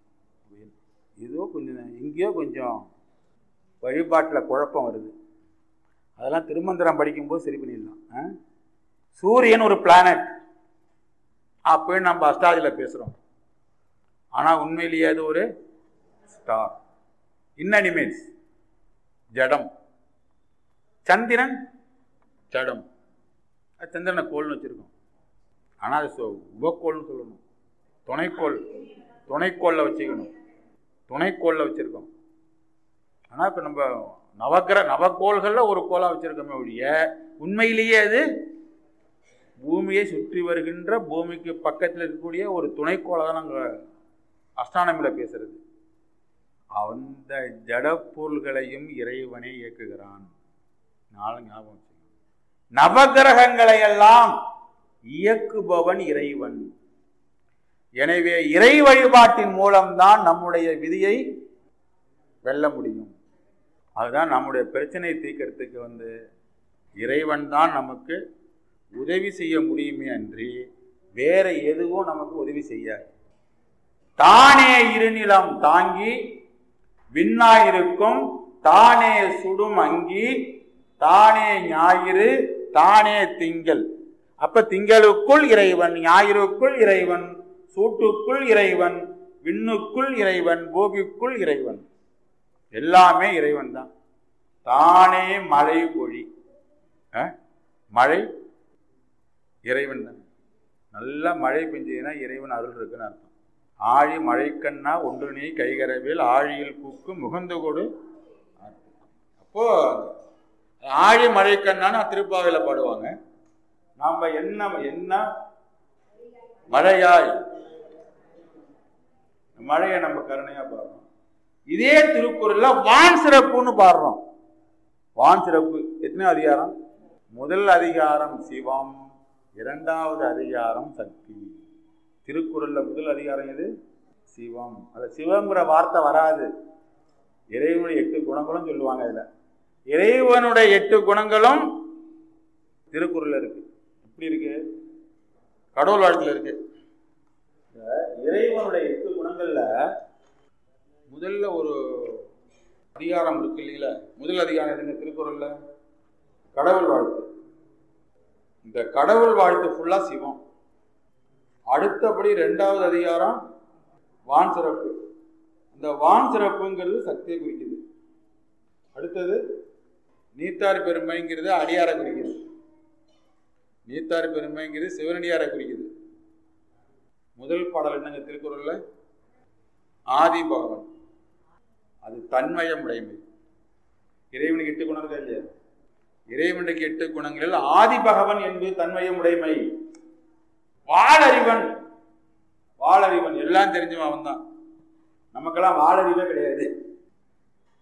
ஏதோ கொஞ்சம் எங்கேயோ கொஞ்சம் வழிபாட்டில் குழப்பம் வருது அதெல்லாம் திருமந்திரம் படிக்கும்போது சரி பண்ணிடலாம் ஆ? சூரியன் ஒரு பிளானட் அப்படின்னு நம்ம அஸ்ட்ராலஜியில் பேசுகிறோம் ஆனால் உண்மையிலேயே அது ஒரு ஸ்டார் இன்னனிமேட்ஸ் ஜடம் சந்திரன் ஜடம் அது சந்திரனை கோல்னு வச்சுருக்கோம் ஆனால் அது சொ- உபக்கோள்னு சொல்லணும் துணைக்கோள் துணைக்கோளில் வச்சுக்கணும் துணைக்கோளில் வச்சுருக்கோம் ஆனால் இப்போ நம்ம நவக்கிர நவக்கோள்களில் ஒரு கோளாக வச்சுருக்கோமே ஒழிய உண்மையிலேயே அது பூமியை சுற்றி வருகின்ற பூமிக்கு பக்கத்தில் இருக்கக்கூடிய ஒரு துணைக்கோளை தான் நாங்கள் அஸ்ட்ரானமியில் பேசுறது அந்த ஜடப்பொருள்களையும் இறைவனை இயக்குகிறான் நாளும் ஞாபகம் வச்சுக்கணும். நவகிரகங்களை எல்லாம் இயக்குபவன் இறைவன் எனவே இறை வழிபாட்டின் மூலம்தான் நம்முடைய விதியை வெல்ல முடியும் அதுதான் நம்முடைய பிரச்சனையை தீர்க்கறதுக்கு வந்து இறைவன் தான் நமக்கு உதவி செய்ய முடியுமே அன்றி வேற எதுவும் நமக்கு உதவி செய்யாது தானே இருநிலம் தாங்கி விண்ணாயிருக்கும் தானே சுடும் அங்கி தானே ஞாயிறு தானே திங்கள் அப்ப திங்களுக்குள் இறைவன் ஞாயிறுக்குள் இறைவன் சூட்டுக்குள் இறைவன் விண்ணுக்குள் இறைவன் பூமிக்குள் இறைவன் எல்லாமே இறைவன் தான் தானே மழை பொழி அஹ்? மழை இறைவன் தான் நல்ல மழை பெஞ்சதுன்னா இறைவன் அருள் இருக்குன்னு அர்த்தம் ஆழி மழைக்கண்ணா ஒன்று நீ கைகரவில் ஆழியில் பூக்கு முகந்து கொடு அப்போ ஆழி மழைக்கண்ணான்னு திருப்பாவையில் பாடுவாங்க நாம என்ன என்ன மழையாய் மழையை நம்ம கருணையா பாடுறோம் இதே திருக்குறள்ல வான் சிறப்புன்னு பாடுறோம் வான் சிறப்பு எத்தனை அதிகாரம் முதல் அதிகாரம் சிவம் இரண்டாவது அதிகாரம் சக்தி திருக்குறள்ல முதல் அதிகாரம் எது சிவம் அது சிவங்கிற வார்த்தை வராது இறைவனுடைய எட்டு குணங்களும் சொல்லுவாங்க இதுல இறைவனுடைய எட்டு குணங்களும் திருக்குறள்ல இருக்கு எப்படி இருக்கு கடவுள் வாழ்த்துல இருக்கு இந்த இறைவனுடைய எட்டு குணங்கள்ல முதல்ல ஒரு அதிகாரம் இருக்கு இல்லைங்களா முதல் அதிகாரம் எதுங்க திருக்குறள்ல கடவுள் வாழ்த்து இந்த கடவுள் வாழ்த்து ஃபுல்லா சிவம் அடுத்தபடி ரெண்டாவது அதிகாரம் வான் சிறப்பு இந்த வான் சிறப்புங்கிறது சக்தியை குறிக்குது அடுத்தது நீத்தார் பெருமைங்கிறது அடியாரை குறிக்குது நீத்தார் பெருமைங்கிறது சிவனடியாரை குறிக்குது முதல் பாடல் என்னங்க திருக்குறள்ல ஆதி பகவன் அது தன்மயம் உடைமை இறைவனுக்கு எட்டு குணம் இருக்கா இல்லையா இறைவனுக்கு எட்டு குணங்களில் ஆதி பகவன் என்பது தன்மயம் உடைமை வாளறிவன் வாளறிவன் எல்லாம் தெரிஞ்சவன் அவன் தான் நமக்கெல்லாம் வாளறிவே கிடையாது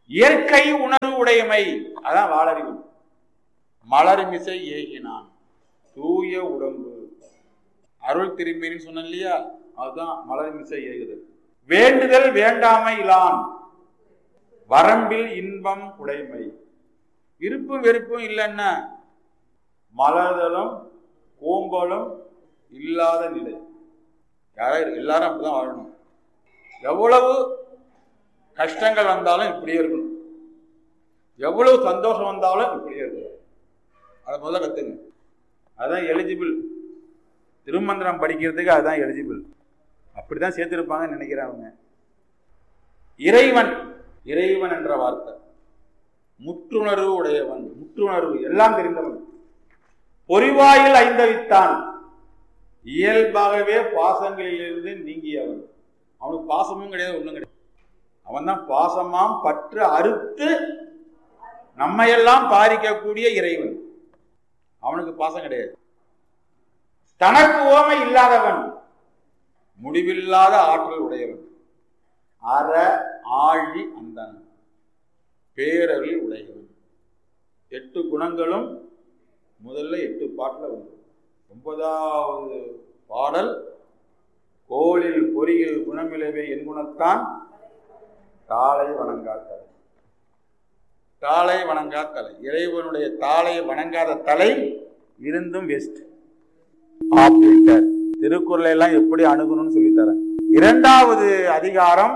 இயற்கை உணர்வு உடையமை அதான் வாழறிவு மலர்மிசை ஏகினான் தூய உடம்பு அருள் திரும்பின்னு சொன்னேன் இல்லையா அதுதான் மலர்மிசை ஏகுதல் வேண்டுதல் வேண்டாமை இலான் வரம்பில் இன்பம் உடைமை விருப்பும் வெறுப்பும் இல்லைன்னா மலர்தலும் கோம்பலும் இல்லாத நிலை யாரும் எல்லாரும் அப்படிதான் வாழணும் எவ்வளவு கஷ்டங்கள் வந்தாலும் இப்படியே இருக்கணும் எவ்வளவு சந்தோஷம் வந்தாலும் இப்படியே இருக்கணும் அதை முதல்ல கத்துங்க அதான் எலிஜிபிள் திருமந்திரம் படிக்கிறதுக்கு அதுதான் எலிஜிபிள் அப்படிதான் சேர்த்திருப்பாங்கன்னு நினைக்கிறேன் அவங்க இறைவன் இறைவன் என்ற வார்த்தை முற்றுணர்வு உடையவன் முற்றுணர்வு எல்லாம் தெரிந்தவன் பொறிவாயில் ஐந்தவித்தான் இயல்பாகவே பாசங்களிலிருந்து நீங்கியவன் அவனுக்கு பாசமும் கிடையாது ஒண்ணும் கிடையாது அவன் தான் பாசமாம் பற்று அறுத்து நம்மையெல்லாம் பாதிக்கக்கூடிய இறைவன் அவனுக்கு பாசம் கிடையாது தனக்கு ஓமை இல்லாதவன் முடிவில்லாத ஆற்றல் உடையவன் அற ஆழி அந்தன் பேரருள் உடையவன் எட்டு குணங்களும் முதல்ல எட்டு பாட்டில் வந்து ஒன்பதாவது பாடல் கோளில் பொறியில் குணமிலவே என் குணத்தான் தாளை வணங்காத்தலை தாளை வணங்காத்தலை இறைவனுடைய தாளை வணங்காத தலை இருந்தும் வெஸ்ட் அப்படின்ட்டார் திருக்குறளை எல்லாம் எப்படி அணுகணும்னு சொல்லித்தரேன் இரண்டாவது அதிகாரம்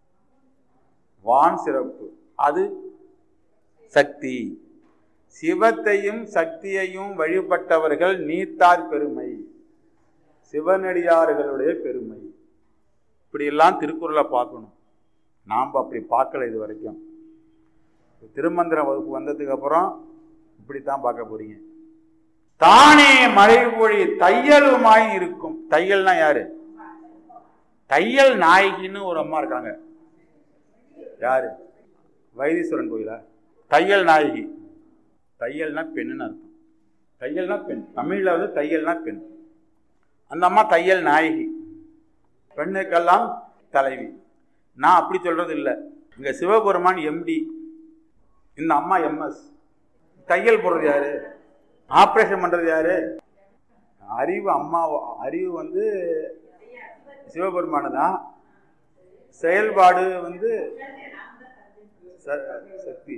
வான் சிறப்பு அது சக்தி சிவத்தையும் சக்தியையும் வழிபட்டவர்கள் நீத்தார் பெருமை சிவனடியார்களுடைய பெருமை இப்படியெல்லாம் திருக்குறளை பார்க்கணும் நாம் அப்படி பார்க்கல இது வரைக்கும் திருமந்திர வகுப்பு வந்ததுக்கு அப்புறம் இப்படித்தான் பார்க்க போறீங்க தானே மழை பொழி தையலுமாய் இருக்கும் தையல்னா யாரு தையல் நாயகின்னு ஒரு அம்மா இருக்காங்க யாரு வைத்தீஸ்வரன் கோயிலா தையல் நாயகி தையல்னா பெண்ணுன்னு அர்த்தம் தையல்னா பெண் தமிழ்ல வந்து தையல்னா பெண் அந்த அம்மா தையல் நாயகி பெண்ணுக்கெல்லாம் தலைவி நான் அப்படி சொல்றது இல்லை இங்க சிவபெருமான் எம்டி இந்த அம்மா எம்எஸ் தையல் போடுறது யாரு ஆப்ரேஷன் பண்றது யாரு அறிவு அம்மா அறிவு வந்து சிவபெருமானு தான் செயல்பாடு வந்து ச- சக்தி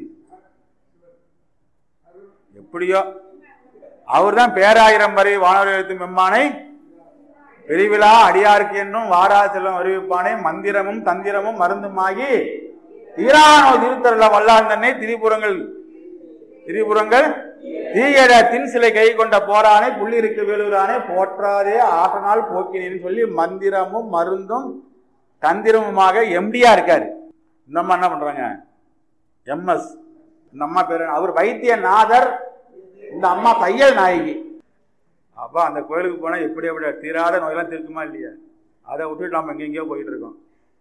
எப்படியோ அவர் தான் பேராயிரம் வரை வானவர் எழுத்து மெம்மானை பெரிவிழா அடியாருக்கு என்றும் வாரா செல்வம் அறிவிப்பானே மந்திரமும் தந்திரமும் மருந்துமாகி தீரானோ திருத்தருள வல்லான் தன்னை திரிபுரங்கள் திரிபுரங்கள் தீயட தின் சிலை கை கொண்ட போரானே புள்ளிருக்கு வேலூரானே போற்றாதே ஆற்றனால் போக்கினேன்னு சொல்லி மந்திரமும் மருந்தும் தந்திரமுமாக எம்டியா இருக்காரு இந்த அம்மா என்ன பண்றாங்க எம்எஸ் இந்த அம்மா பேரு அவர் வைத்தியநாதர் இந்த அம்மா தையல் நாயகி அப்ப அந்த கோயிலுக்கு போனா எப்படி எப்படி தீராத நோயெல்லாம் தீர்க்குமா இல்லையா அதை விட்டுட்டு நம்ம எங்கெங்கயோ போயிட்டு இருக்கோம்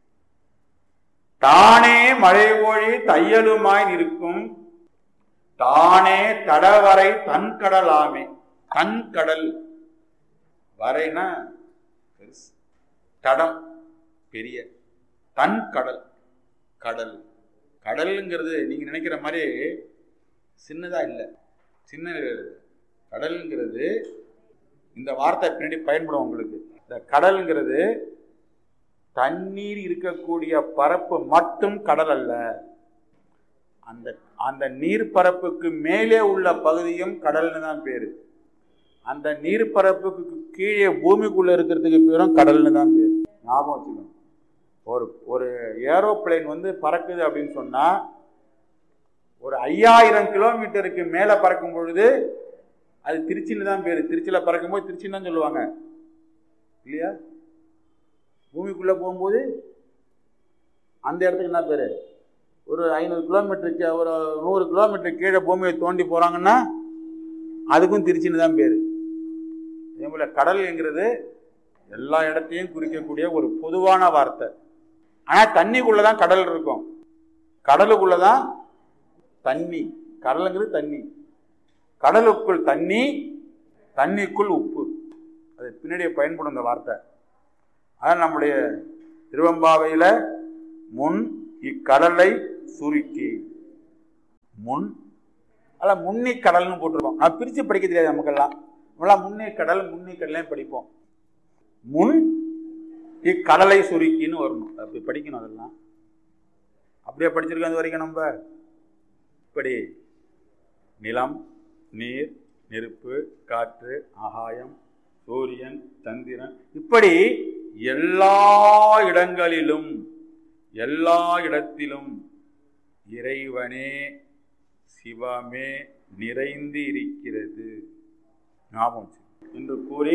தானே மழை ஒழி தையலுமாய் நிற்கும் தானே தடவரை தன் கடலாமே தன் கடல் வரைனா பெருசு. தடம் பெரிய தன் கடல் கடல் கடலுங்கிறது நீங்க நினைக்கிற மாதிரி சின்னதா இல்லை சின்ன கடலுங்கிறது இந்த வார்த்தை பின்னாடி பயன்படும் உங்களுக்கு இந்த கடல்ங்கிறது தண்ணீர் இருக்கக்கூடிய பரப்பு மட்டும் கடல் அல்ல அந்த அந்த நீர்ப்பரப்புக்கு மேலே உள்ள பகுதியும் கடல்னு தான் பேரு அந்த நீர்ப்பரப்புக்கு கீழே பூமிக்குள்ள இருக்கிறதுக்கு பேரும் கடல்னு தான் பேரு ஞாபகம் வச்சுக்கணும் ஒரு ஒரு ஏரோப்ளேன் வந்து பறக்குது அப்படின்னு சொன்னா ஒரு ஐயாயிரம் கிலோமீட்டருக்கு மேல பறக்கும் பொழுது அது திருச்சின்னு தான் பேரு திருச்சியில பறக்கும்போது திருச்சின்னு தான் சொல்லுவாங்க இல்லையா பூமிக்குள்ள போகும்போது அந்த இடத்துக்கு என்ன பேரு ஒரு ஐநூறு கிலோமீட்டருக்கு ஒரு நூறு கிலோமீட்டர் கீழே பூமியை தோண்டி போறாங்கன்னா அதுக்கும் திருச்சின்னு தான் பேரு அதே போல கடல்ங்கிறது எல்லா இடத்தையும் குறிக்கக்கூடிய ஒரு பொதுவான வார்த்தை ஆனா தண்ணிக்குள்ள தான் கடல் இருக்கும் கடலுக்குள்ள தான் தண்ணி கடலுங்கிறது தண்ணி கடலுக்குள் தண்ணி தண்ணிக்குள் உப்பு அது பின்னாடியே பயன்படும் இந்த வார்த்தை அதான் நம்முடைய திருவம்பாவையில முன் இக்கடலை சுருக்கி முன் அல்ல முன்னி கடல்னு போட்டிருக்கோம் அது பிரிச்சு படிக்க தெரியாது நமக்கெல்லாம் நம்மளாம் முன்னி கடல் முன்னி கடலையும் படிப்போம் முன் இக்கடலை சுருக்கின்னு வரணும் அப்படி படிக்கணும் அதெல்லாம் அப்படியே படிச்சிருக்கோம் அது வரைக்கும் நம்ம இப்படி நிலம் நீர் நெருப்பு காற்று ஆகாயம் சூரியன் சந்திரன் இப்படி எல்லா இடங்களிலும் எல்லா இடத்திலும் இறைவனே சிவமே நிறைந்து இருக்கிறது ஞாபகம் வச்சு. என்று கூறி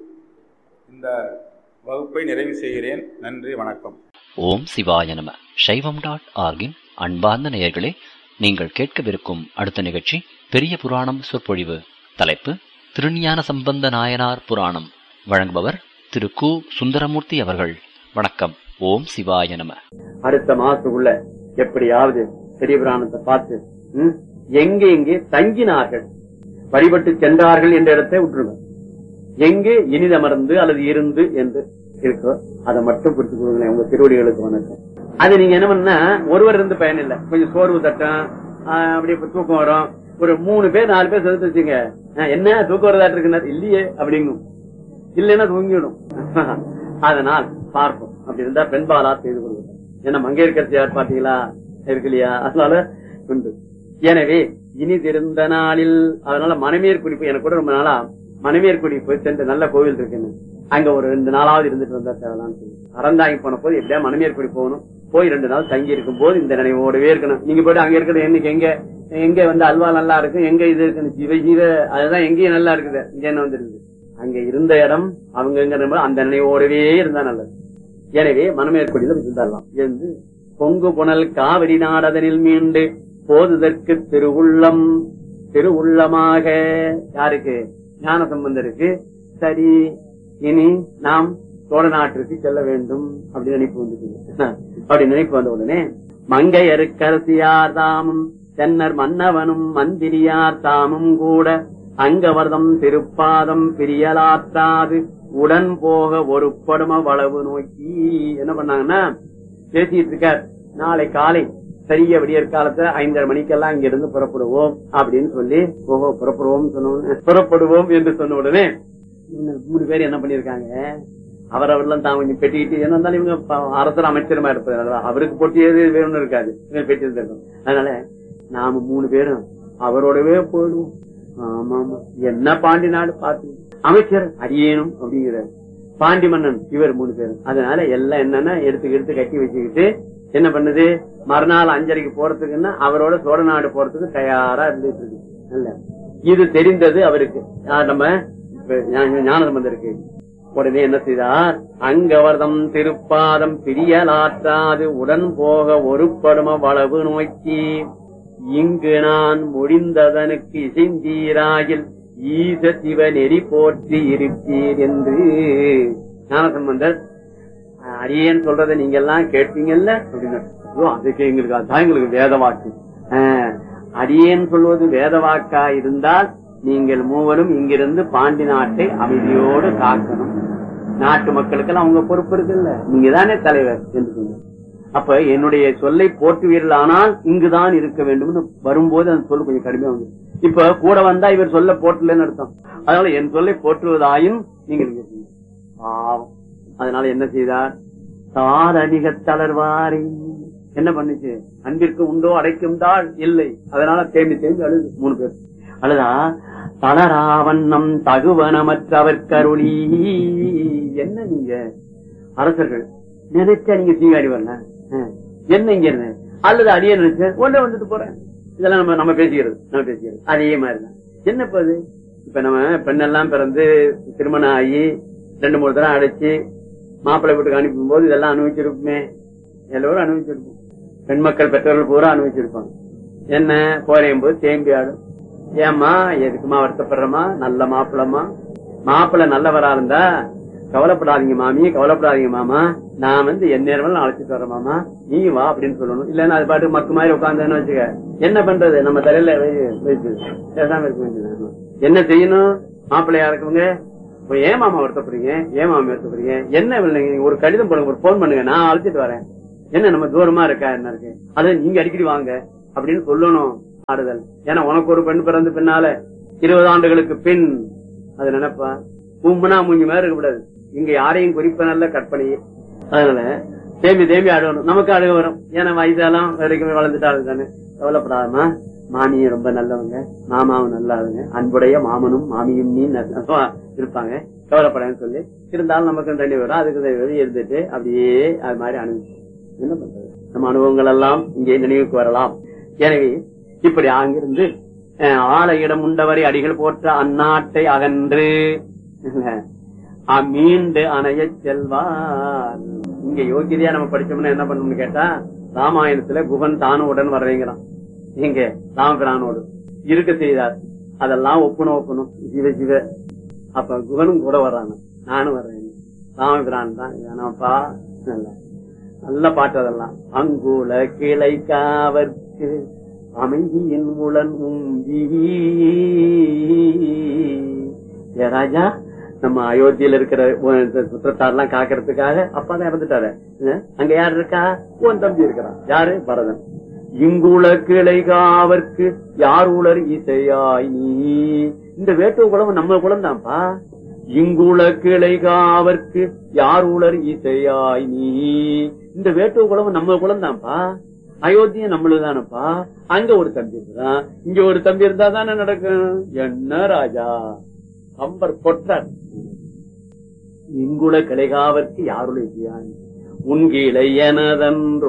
இந்த வகுப்பை நிறைவு செய்கிறேன் நன்றி வணக்கம் ஓம் சிவாய நம சைவம் டாட் ஆர்கின் அன்பார்ந்த நேயர்களே நீங்கள் கேட்கவிருக்கும் அடுத்த நிகழ்ச்சி பெரிய புராணம் சொற்பொழிவு தலைப்பு திருஞான சம்பந்த நாயனார் புராணம் வழங்குபவர் திரு கு சுந்தரமூர்த்தி அவர்கள் வணக்கம் ஓம் சிவாய நம அடுத்த மாசத்துக்குள்ள எப்படியாவது பெரிய புராணத்தை பார்த்து ம், எங்கே எங்கே தங்கினார்கள் வழிபட்டு சென்றார்கள் என்ற இடத்தை விட்டுருங்க எங்கே இனிதமர்ந்து அல்லது இருந்து என்று இருக்கோ அதை மட்டும் புரிந்து கொடுங்களேன் உங்க திருவடிகளுக்கு வணக்கம் அது நீங்க என்ன பண்ணா ஒருவர் இருந்து பயன் இல்லை கொஞ்சம் சோர்வு தட்டம் ஆஹ், அப்படியே இப்ப தூக்கம் வரும் ஒரு மூணு பேர் நாலு பேர் சேர்த்து வச்சுங்க ஆஹ், என்ன தூக்கம் வரதாட்டு இருக்குன்னா இல்லையே அப்படிங்கும் இல்லைன்னா தூங்கிடும் அதனால் பார்ப்போம் அப்படி இருந்தா பெண்பாலா செய்து கொள்வோம் ஏன்னா மங்கையர்கரசியார் பாத்தீங்களா இருக்கு இல்லையா அதனால உண்டு எனவே இனிதிருந்த நாளில் அதனால மணமேர் குறிப்பு எனக்கு கூட ரொம்ப நாளா மணமேர் குறிப்பு சென்று நல்ல கோவில் இருக்குன்னு அங்க ஒரு ரெண்டு நாளாவது இருந்துட்டு வந்தா தேவலான்னு சொல்லி அறந்தாங்கி போன போது எப்படியா மணமேர் குடி போகணும் போய் ரெண்டு நாள் தங்கி இருக்கும் போது இந்த நினைவோடவே இருக்கணும் நீங்க போயிட்டு அங்க இருக்கிறது என்னைக்கு எங்க எங்க வந்து அல்வா நல்லா இருக்கு எங்க இது இருக்குன்னு ஜீவ ஜீவ அதுதான் எங்கேயும் நல்லா இருக்குது இங்க என்ன வந்துருக்குது அங்க இருந்த இடம் அவங்க அந்த நினைவோடவே இருந்தா நல்லது எனவே மனமேற்கொடியில இருந்தாரலாம் இருந்து பொங்கு புனல் காவிரி நாடதனில் மீண்டு போதுதற்கு திருவுள்ளம் திருவுள்ளமாக யாருக்கு ஞான சம்பந்தருக்கு சரி இனி நாம் சோழ நாட்டிற்கு செல்ல வேண்டும் அப்படி நினைப்பு வந்துட்டு அப்படி நினைப்பு வந்த உடனே மங்கையருக்கரசியார் தாமும் தென்னர் மன்னவனும் மந்திரியார் தாமும் கூட அங்கவர்தம் திருப்பாதம் பிரியலாற்றாது உடன் போக ஒரு படும வளவு நோக்கி என்ன பண்ணாங்கன்னா பேசிட்டு இருக்கார் நாளை காலை சரிய விடியற் காலத்துல ஐந்தரை மணிக்கெல்லாம் இங்க இருந்து புறப்படுவோம் அப்படின்னு சொல்லி ஓஹோ புறப்படுவோம் சொன்ன புறப்படுவோம் என்று சொன்ன உடனே இன்னும் மூணு பேர் என்ன பண்ணிருக்காங்க அவரவரெல்லாம் தான் கொஞ்சம் பெட்டிக்கிட்டு என்ன இருந்தாலும் இவங்க ப- அரசர் அமைச்சருமா இருப்பது அவருக்கு பொட்டியது வேணும்னு இருக்காது இவங்க பெட்டி இருந்திருக்கும் அதனால நாம மூணு பேரும் அவரோடவே போயிடுவோம் ஆமா ஆமா என்ன பாண்டி நாடு பார்த்து அமைச்சர் அரியணும் அப்படிங்கிறார் பாண்டி மன்னன் இவர் மூணு பேரும் அதனால எல்லாம் என்னன்னா எடுத்து எடுத்து கட்டி வச்சுக்கிட்டு என்ன பண்ணுது மறுநாள் அஞ்சரைக்கு போறதுக்குன்னா அவரோட சோழ நாடு போறதுக்கு தயாரா இருந்துட்டு இருக்கு நல்ல இது தெரிந்தது அவருக்கு யார் நம்ம இப்ப ஞா- ஞானசம்பந்தருக்கு உடனே என்ன செய்தார் அங்கவர்தம் திருப்பாதம் பிரியலாற்றாது உடன் போக ஒரு படும வளவு நோக்கி இங்கு நான் முடிந்ததனுக்கு இசைந்தீராயில் ஈச சிவ நெறி போற்றி இருப்பீர் என்று ஞானசம்பந்தர் அரியன் சொல்றதை நீங்க எல்லாம் கேட்பீங்கல்ல அப்படின்னு ஐயோ, அதுக்கு எங்களுக்கு அதான் எங்களுக்கு வேத வாக்கு ஆஹ், அரியன் சொல்வது வேத வாக்கா இருந்தால் நீங்கள் மூவரும் இங்கிருந்து பாண்டி நாட்டை அமைதியோடு காக்கணும் நாட்டு மக்களுக்கெல்லாம் அவங்க பொறுப்பு இருக்குல்ல நீங்க தானே தலைவர் என்று சொன்னார் அப்ப என்னுடைய சொல்லை போற்றுவீர்கள் ஆனால் இங்குதான் இருக்க வேண்டும்னு வரும்போது அந்த சொல் கொஞ்சம் கடுமையா வந்து இப்ப கூட வந்தா இவர் சொல்ல போட்டலன்னு அர்த்தம் அதனால என் சொல்லை போற்றுவதாயும் நீங்கள் இங்க இருக்கீங்க. பாவம் அதனால என்ன செய்தார் தாரணிக தளர்வாரி என்ன பண்ணுச்சு அன்பிற்கு உண்டோ அடைக்கும் தாள் இல்லை அதனால தேம்பி தேம்பி அழுது மூணு பேர் அழுதா தளராவண்ணம் தகுவனமற்றவர் கருளி என்ன நீங்க அரசர்கள் நினைச்சா நீங்க சீங்காடி வரல அஹ், என்ன இங்க இருந்த அல்லது அடியே நினைச்சேன் ஒண்ணே வந்துட்டு போறேன் இதெல்லாம் நம்ம நம்ம பேசிக்கிறது நம்ம பேசிக்கிறது அதே மாதிரிதான் என்ன இப்ப அது இப்ப நம்ம பெண்ணெல்லாம் பிறந்து திருமணம் ஆகி ரெண்டு மூணு தடவை அடைச்சு மாப்பிள்ளை வீட்டுக்கு அனுப்பும் போது இதெல்லாம் அனுபவிச்சிருப்போமே எல்லோரும் அனுபவிச்சிருப்போம் பெண் மக்கள் பெற்றோர்கள் பூரா அனுபவிச்சிருப்பாங்க என்ன போறையும் போது தேம்பி ஆடும் ஏம்மா எதுக்குமா வருத்தப்படுறமா நல்ல மாப்பிள்ளமா மாப்பிள்ளை நல்லவரா இருந்தா கவலைப்படாதீங்க மாமி கவலைப்படாதீங்க மாமா நான் வந்து என் நேரம் அழைச்சிட்டு வரேன் மாமா நீ வா அப்படின்னு சொல்லணும் இல்லன்னா அது பாட்டு மக்கு மாதிரி உட்காந்துன்னு வச்சுக்க என்ன பண்றது நம்ம தலையில வை- வச்சு பேசாம இருக்க வேண்டியது என்ன செய்யணும் மாப்பிள்ளையா இருக்கவங்க இப்ப ஏன் மாமா வருத்தப்படுறீங்க ஏன் மாமா வருத்தப்படுறீங்க என்ன இல்லை, நீங்க ஒரு கடிதம் போடுங்க ஒரு போன் பண்ணுங்க நான் அழைச்சிட்டு வரேன் என்ன நம்ம தூரமா இருக்கா என்ன இருக்கு அது நீங்க அடிக்கடி வாங்க அப்படின்னு சொல்லணும் ஆறுதல் ஏன்னா உனக்கு ஒரு பெண் பிறந்து பின்னால இருபது ஆண்டுகளுக்கு பின் அது நினைப்பா மும்முனா மூஞ்சி மாதிரி இருக்கக்கூடாது இங்க யாரையும் குறிப்ப நல்ல கற்பனையே அதனால தேம்பி தேம்பி அழுகணும் நமக்கு அழுக வரும் ஏன்னா வயதெல்லாம் வரைக்கும் வளர்ந்துட்டாள் தானே கவலைப்படாதமா மாமியும் ரொம்ப நல்லவங்க மாமாவும் நல்லவங்க அன்புடைய மாமனும் மாமியும் நீ நல்ல இருப்பாங்க கவலைப்படாதுன்னு சொல்லி இருந்தாலும் நமக்கு தண்ணி வரும் அதுக்கு தண்ணி வரும் இருந்துட்டு அப்படியே அது மாதிரி அனுபவிச்சோம் என்ன பண்றது நம்ம அனுபவங்கள் எல்லாம் இங்கே நினைவுக்கு வரலாம் எனவே இப்படி அங்கிருந்து அஹ், ஆலயிடம் உண்டவரை அடிகள் போற்ற அந்நாட்டை அகன்று அஹ், மீண்டு அணையச் செல்வார் இங்க யோகிதையா நம்ம படிச்சோம்னா என்ன பண்ணணும்னு கேட்டா ராமாயணத்துல குகன் தானும் உடன் வர்றேங்கிறான் இங்க ராமபிரானோடு இருக்க செய்தார் அதெல்லாம் ஒப்பணும் ஒப்பணும் சிவ சிவ அப்ப குகனும் கூட வர்றாங்க நானும் வர்றேன் ராமபிரான் தான் வேணாப்பா நல்ல நல்ல பாட்டு அதெல்லாம் அங்குல கிளை காவற்கு அமைதியின் உளன் உம்பி ஏ ராஜா நம்ம அயோத்தியில இருக்கிற சுற்றத்தாரெல்லாம் காக்கிறதுக்காக அப்பா தான் இறந்துட்டாரு அஹ், அங்க யார் இருக்கா உன் தம்பி இருக்கிறான் யாரு பரதன் இங்குள கிளை காவற்கு யார் உளர் இசையாய் நீ இந்த வேட்டுவ குளம் நம்ம குளம் தான்ப்பா இங்குள கிளை காவற்கு யார் உளர் இசையாய் நீ இந்த வேட்டுவ குளம் நம்ம குளம் தான்ப்பா அயோத்தியும் நம்மளுதானப்பா அங்க ஒரு தம்பி இருக்குதான் இங்க ஒரு தம்பி இருந்தா தானே நடக்கும் என்ன ராஜா கம்பர் கொட்டார் இங்குள கிளைகாவற்கு யாருடைய இசையாய் உன்கிளை எனதன்றோ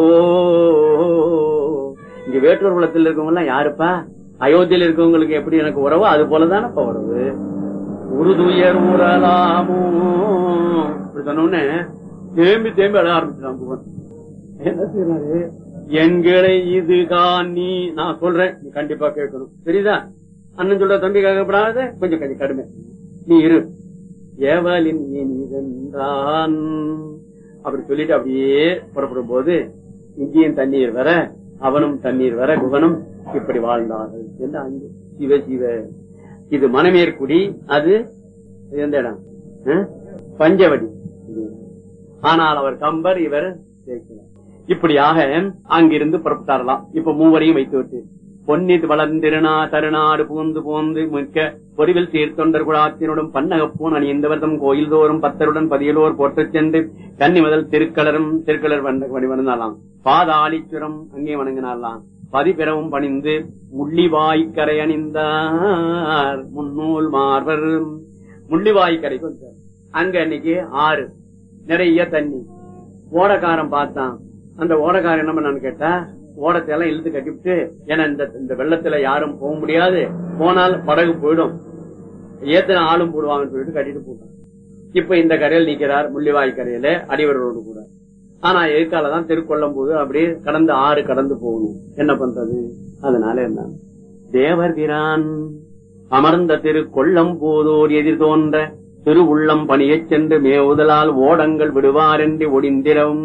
இங்க வேற்றூர் குளத்தில் இருக்கவங்க எல்லாம் யாருப்பா அயோத்தியில இருக்கவங்களுக்கு எப்படி எனக்கு உறவோ அது போலதானப்பா உறவு உருதுயர் உரலாமோ இப்படி சொன்ன உடனே தேம்பி தேம்பி அழ ஆரம்பிச்சான் புவன் என்ன செய்யறாரு என்களை இது நீ நான் சொல்றேன் நீ கண்டிப்பா கேட்கணும் சரிதா அண்ணன் சொல்ற தம்பி கேட்கப்படாத கொஞ்சம் கொஞ்சம் கடுமை நீ இரு ஏவலின் இனிதென்றான் அப்படி சொல்லிட்டு அப்படியே புறப்படும் போது இங்கேயும் தண்ணீர் வர அவனும் தண்ணீர் வர குகனும் இப்படி வாழ்ந்தார்கள் என்று அங்கு சிவ சிவ இது மணமேற்குடி அது எந்த இடம் அஹ்? பஞ்சவடி ஆனால் அவர் கம்பர் இவர் சேர்க்கிறார் இப்படியாக அங்கிருந்து புறப்பட்டாரலாம் இப்ப மூவரையும் வைத்து விட்டு பொன்னித் வளர்ந்திருநா தருநாடு பூந்து பூந்து மிக்க பொறிவில் சீர்தொண்டர் குழாத்தினுடன் பன்னகப்பூன் அணிந்தவர்தம் கோயில் தோறும் பத்தருடன் பதியலோர் போட்டுச் சென்று கன்னி முதல் திருக்கலரும் திருக்கலர் வணங்கினாலாம் பாதாளிச்சுரம் அங்கே வணங்கினாலாம் பதிபிறவும் பணிந்து முள்ளிவாய்க்கரை அணிந்தார் முன்னூல் மார்பர் முள்ளிவாய்க்கரைக்கு வந்தார் அங்க அன்னைக்கு ஆறு நிறைய தண்ணி ஓடக்காரன் பார்த்தான் அந்த ஓடக்காரன் என்ன பண்ணான்னு கேட்டா ஓடத்தை எல்லாம் இழுத்து கட்டிவிட்டு ஏன்னா இந்த இந்த வெள்ளத்துல யாரும் போக முடியாது போனால் படகு போயிடும் ஏத்தன ஆளும் போடுவாங்கன்னு சொல்லிட்டு கட்டிட்டு போட்டான் இப்ப இந்த கரையில் நிக்கிறார் முள்ளிவாய் கரையில அடிவரோடு கூட ஆனா எதுக்கால தான் திருக்கொள்ளும் போது அப்படியே கடந்து ஆறு கடந்து போகணும் என்ன பண்றது அதனால என்ன தேவர்பிரான் அமர்ந்த திரு கொள்ளம் போதோர் எதிர் தோன்ற திரு உள்ளம் பணியச் சென்று மேவுதலால் ஓடங்கள் விடுவார் என்று ஒடிந்திரவும்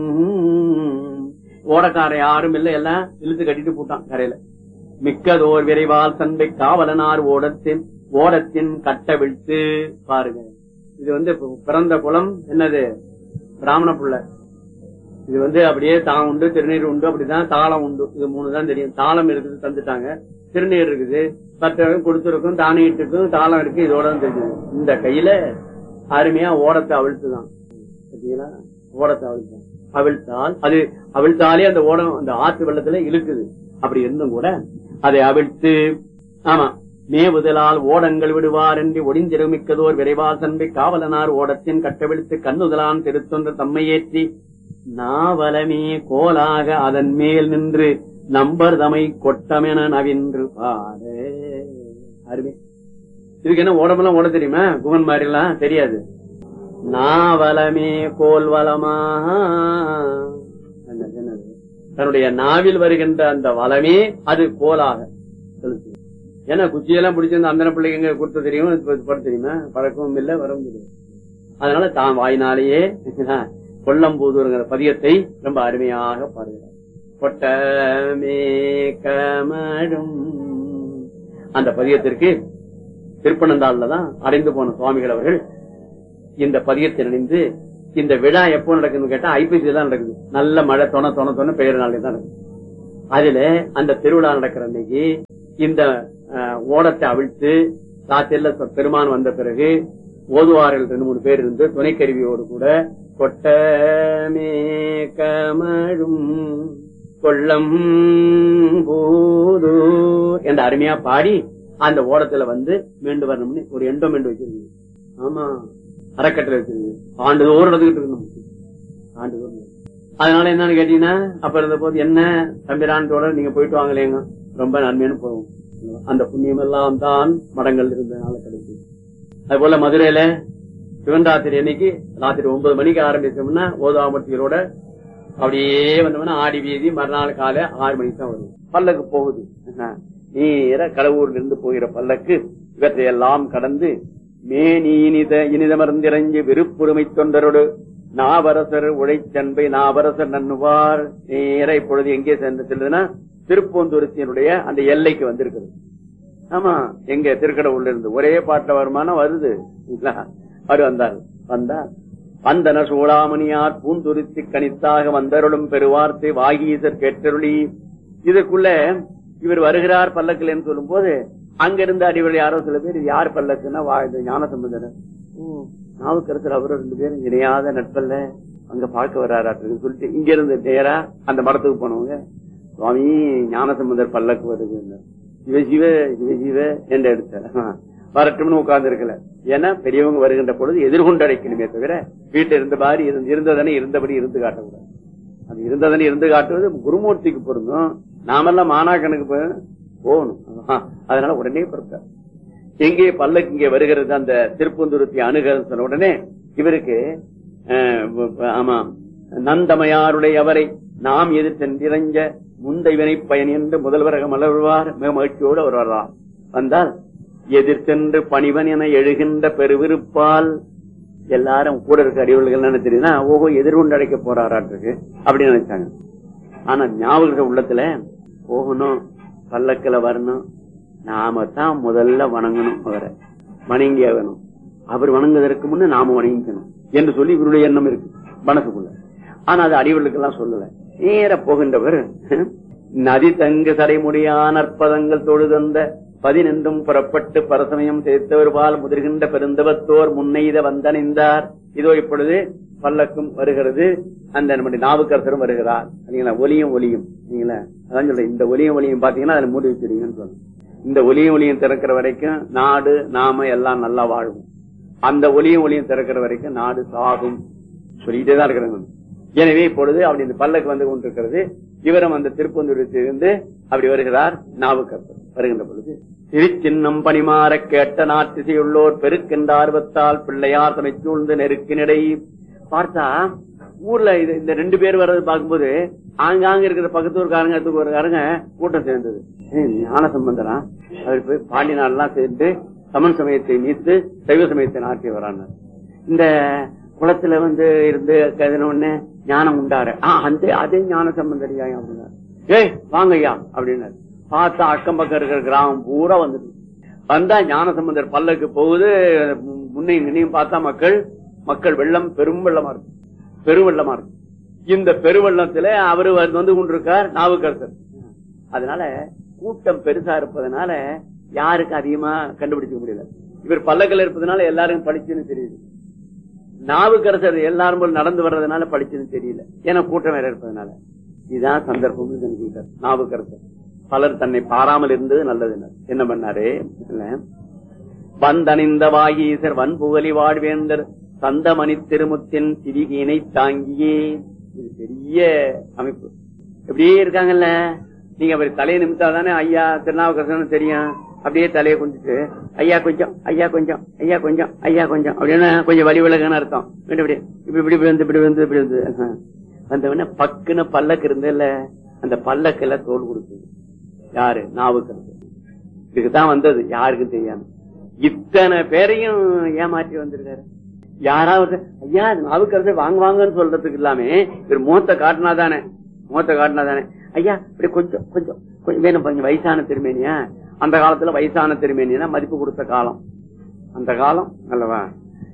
ஓடக்கார யாரும் இல்ல எல்லாம் இழுத்து கட்டிட்டு போட்டான் கரையில மிக்கதோர் விரைவால் தன்மை காவலனார் ஓடத்தின் ஓடத்தின் கட்டவிழ்த்து பாருங்க இது வந்து பிறந்த குளம் என்னது பிராமண புள்ள இது வந்து அப்படியே தான் உண்டு திருநீர் உண்டு அப்படிதான் தாளம் உண்டு இது மூணு தான் தெரியும் தாளம் இருக்குது தந்துட்டாங்க திருநீர் இருக்குது பத்தவங்க கொடுத்துருக்கும் தானியத்துக்கும் தாளம் இருக்கு இதோட தான் தெரியுது இந்த கையில அருமையா ஓடத்தை அவிழ்த்துதான் பாத்தீங்களா ஓடத்தை அவிழ்த்தான் அவிழ்த்தால் அது அவிழ்த்தாலே அந்த ஓடம் அந்த ஆற்று வெள்ளத்துல இழுக்குது அப்படி இருந்தும் கூட அதை அவிழ்த்து ஆமா மேவுதலால் ஓடங்கள் விடுவார் என்று ஒடிந்திருமிக்கதோர் விரைவால் தன்பை காவலனார் ஓடத்தின் கட்டவிழ்த்து கண்ணுதலான் திருத்தொன்று தம்மையேற்றி நாவலமே கோலாக அதன் மேல் நின்று நம்பர் தமை கொட்டமென நவின்று பாட அருமை இதுக்கு என்ன ஓடமெல்லாம் ஓட தெரியுமா குகன் மாதிரி எல்லாம் தெரியாது நாவலமே கோல் வளமா என்னது, என்னது? தன்னுடைய நாவில் வருகின்ற அந்த வளமே அது கோலாக செலுத்து ஏன்னா குச்சியெல்லாம் பிடிச்சிருந்த அந்த பிள்ளைங்க கொடுத்து தெரியும் இது பட தெரியுமா பழக்கமும் இல்லை வரவும் தெரியும் அதனால தான் வாயினாலேயே கொல்லம்பூதூருங்கிற பதியத்தை ரொம்ப அருமையாக பாருகிறார் கொட்டமே கமழும் அந்த பதியத்திற்கு திருப்பனந்தாள்ல தான் அடைந்து போன சுவாமிகள் அவர்கள் இந்த பதியத்தை நினைந்து இந்த விழா எப்போ நடக்குதுன்னு கேட்டா ஐப்பசி தான் நடக்குது நல்ல மழை தொண தொண தொண பெய்யற நாளே தான் நடக்குது அதுல அந்த திருவிழா நடக்கிற அன்னைக்கு இந்த அஹ், ஓடத்தை அவிழ்த்து ராத்திரில பெ- பெருமான் வந்த பிறகு ஓதுவார்கள் ரெண்டு மூணு பேர் இருந்து துணைக்கருவியோடு கூட கொட்டமே கமழும் கொள்ளம் பூது என்ற அருமையா பாடி அந்த ஓடத்துல வந்து மீண்டு வரணும்னு ஒரு எண்டோ மீண்டு வச்சிருக்கீங்க ஆமா அறக்கட்டளை வச்சிருக்கு ஆண்டுதோறும் நடந்துகிட்டு இருக்கணும் ஆண்டுதோறும் அதனால என்னன்னு கேட்டீங்கன்னா அப்ப இருந்த போது என்ன தம்பிரான்தோட நீங்க போயிட்டு வாங்கலேங்க ரொம்ப நன்மையான போகும் அந்த புண்ணியம் எல்லாம் தான் மடங்கள் இருந்தனால கிடைக்கும் அது போல மதுரையில சிவன் ராத்திரி அன்னைக்கு ராத்திரி ஒன்பது மணிக்கு ஆரம்பிச்சோம்னா ஓதாமூர்த்திகளோட அப்படியே வந்தோம்னா ஆடி வீதி மறுநாள் காலை ஆறு மணிக்கு தான் வரும் பல்லக்கு போகுது என்ன? நேர கடவுர்ல இருந்து போகிற பல்லக்கு இவற்றையெல்லாம் கடந்து மேனி இனித இனிதமர்ந்திரஞ்சு விருப்புரிமை தொண்டரோடு நாவரசர் உழைச்சன்பை நாவரசர் நன்னுவார் நேர இப்பொழுது எங்கே சென்று செல்லுதுன்னா திருப்பூந்துருத்தியனுடைய அந்த எல்லைக்கு வந்திருக்குது ஆமா எங்க திருக்கடவுள்ல இருந்து ஒரே பாட்டுல வருமானம் வருது இல்ல? அவர் வந்தார் வந்தார் வந்தன சூடாமணியார் பூந்துருத்தி கணித்தாக வந்தருளும் பெருவார்த்தை வாகீசர் கேட்டருளி இதற்குள்ள இவர் வருகிறார் பல்லக்கில் சொல்லும் போது அங்கிருந்து அடிவழி யாரோ சில பேர் இது யார் பல்லக்குன்னா வா இந்த ஞான சம்பந்தர் நாவுக்கரசர் அவரும் ரெண்டு பேரும் இணையாத நட்பல்ல அங்க பார்க்க வர்றாராட்டுன்னு சொல்லிட்டு இங்க இருந்து நேரா அந்த மடத்துக்கு போனவங்க சுவாமி ஞானசம்பந்தர் பல்லக்கு வருது சிவ சிவ சிவ சிவ என்று எடுத்தார் வரட்டும்னு உட்கார்ந்து இருக்கல ஏன்னா பெரியவங்க வருகின்ற பொழுது எதிர்கொண்டு அடைக்கணுமே தவிர வீட்டுல இருந்த மாதிரி இருந்து- இருந்ததனை இருந்தபடி இருந்து காட்டக்கூடாது அது இருந்ததனை இருந்து காட்டுவது குருமூர்த்திக்கு பொருந்தும் நாமெல்லாம் மாணாக்கனுக்கு போ- போகணும் ஆஹா. அதனால உடனே பிறப்பார் எங்கே பல்லக்கு இங்கே வருகிறது அந்த திருப்பந்துருத்தி அணுகிறது சொன்ன உடனே இவருக்கு அஹ், வ- வ- ஆமா நந்தமையாருடைய அவரை நாம் எதிர்த்தென்றிரஞ்ச முந்தைவனை பயன் என்று முதல்வரக மலர்வார் மிக மகிழ்ச்சியோடு அவர் வரலாம் வந்தால் எதிர்த்தென்று பணிவன் என எழுகின்ற பெருவிருப்பால் எல்லாரும் கூட இருக்க அறிவுகள் என்ன தெரியுதுன்னா ஓஹோ எதிர்கொண்டு அடைக்க போறாராட்டுருக்கு அப்படின்னு நினைச்சாங்க ஆனா ஞாபக உள்ளத்துல போகணும் பல்லக்கில் வரணும் நாம தான் முதல்ல வணங்கணும் அவரை வணங்கி ஆகணும் அவர் வணங்குவதற்கு முன்ன நாம வணங்கிக்கணும் என்று சொல்லி இவருடைய எண்ணம் இருக்கு மனசுக்குள்ள ஆனா அது அடிவர்களுக்கெல்லாம் சொல்லல நேர போகின்றவர் நதி தங்கு சடைமுடியான அற்பதங்கள் தொழுதந்த பதினென்றும் புறப்பட்டு பரசமயம் சேர்த்தவர் பால் முதிர்கின்ற பெருந்தவத்தோர் முன்னெய்த வந்தணிந்தார் இதோ இப்பொழுது பல்லக்கும் வருகிறது அந்த நம்முடைய நாவுக்கரசரும் வருகிறார் இல்லைங்களா ஒலியும் ஒலியும் இல்லைங்களா அதான் சொல்றேன் இந்த ஒலியும் ஒலியும் பாத்தீங்கன்னா அதுல மூடி வச்சிருங்கன்னு சொல்லணும் இந்த ஒலியும் ஒலியும் திறக்கிற வரைக்கும் நாடு நாம எல்லாம் நல்லா வாழும் அந்த ஒலியும் ஒலியும் திறக்கிற வரைக்கும் நாடு சாகும் சொல்லிட்டே தான் இருக்கிறாங்க எனவே இப்பொழுது அப்படி இந்த பல்லக்கு வந்து கொண்டிருக்கிறது இவரும் அந்த திருப்பந்தூரத்திலிருந்து அப்படி வருகிறார் நாவுக்கரசர் வருகின்ற பொழுது திருச்சின்னம் பணிமாற கேட்ட நாட்டிசையுள்ளோர் பெருக்கின்ற ஆர்வத்தால் பிள்ளையார் தமை சூழ்ந்து நெருக்கினிடை பார்த்தா ஊர்ல இது இந்த ரெண்டு பேர் வர்றது பார்க்கும்போது ஆங்காங்க இருக்கிற பக்கத்தூர்காரங்க தூக்குறக்காரங்க கூட்டம் சேர்ந்தது ஏய், ஞான சம்பந்தரா அவர் போய் பாண்டி நாடெல்லாம் சேர்ந்து சமன் சமயத்தை நீத்து சைவ சமயத்தை நாட்டி வராங்க இந்த குளத்துல வந்து இருந்து கதின உடனே ஞானம் உண்டாரு ஆஹ் அந்த அதே ஞான சம்பந்தரியா அப்படின்னாரு ஏய் வாங்க ஐயா அப்படின்னாரு பார்த்தா அக்கம் பக்கம் இருக்கிற கிராமம் பூரா வந்துட்டு வந்தா ஞான சம்பந்தர் பல்லக்கு போகுது முன்னையும் முன்னையும் பார்த்தா மக்கள் மக்கள் வெள்ளம் பெரும் வெள்ளமா இருக்கு பெருவெள்ளமா இருக்கு இந்த பெருவெள்ளத்துல அவரு வந்து கொண்டிருக்கார் நாவுக்கரசர் அதனால கூட்டம் பெருசா இருப்பதனால யாருக்கு அதிகமா கண்டுபிடிக்க முடியல இவர் பல்லக்கில் இருப்பதனால எல்லாருக்கும் படிச்சுன்னு தெரியுது நாவுக்கரசர் எல்லாரும் போல நடந்து வர்றதுனால படிச்சுன்னு தெரியல ஏன்னா கூட்டம் வேற இருப்பதனால இதுதான் சந்தர்ப்பம் நினைக்கிறார் நாவுக்கரசர் பலர் தன்னை பாராமல் இருந்தது நல்லது என்ன பண்ணாரு இல்ல வந்தணிந்த வாகீசர் வன்புகலி வாழ்வேந்தர் சந்தமணி திருமுத்தின் சிறிகினை தாங்கியே இது பெரிய அமைப்பு இப்படியே இருக்காங்கல்ல நீங்க அப்படி தலையை நிமித்தா தானே ஐயா திருநாவுக்கரசன் தெரியும் அப்படியே தலையை குஞ்சிட்டு ஐயா கொஞ்சம் ஐயா கொஞ்சம் ஐயா கொஞ்சம் ஐயா கொஞ்சம் அப்படின்னா கொஞ்சம் வழி விலகுன்னு அர்த்தம் இப்படி இப்படி இப்படி இப்படி இப்படி வந்து இப்படி வந்து இப்படி வந்து வந்தவொடனே பக்குன்னு பல்லக்கு இருந்ததுல அந்த பல்லக்குல தோல் கொடுக்குது யாரு நாவுக்கரசு இதுக்குதான் வந்தது யாருக்கும் தெரியாம இத்தனை பேரையும் ஏமாற்றி வந்திருக்காரு யாராவது ஐயா நாவுக்கரசர் வாங்க வாங்கன்னு சொல்றதுக்கு இல்லாம இவர் மூத்த காட்டினாதானே மூத்த காட்டினாதானே ஐயா இப்படி கொஞ்சம் கொஞ்சம் கொஞ்சம் வேணும் கொஞ்சம் வயசான திருமேனியா அந்த காலத்துல வயசான திருமேனியா மதிப்பு கொடுத்த காலம் அந்த காலம் அல்லவா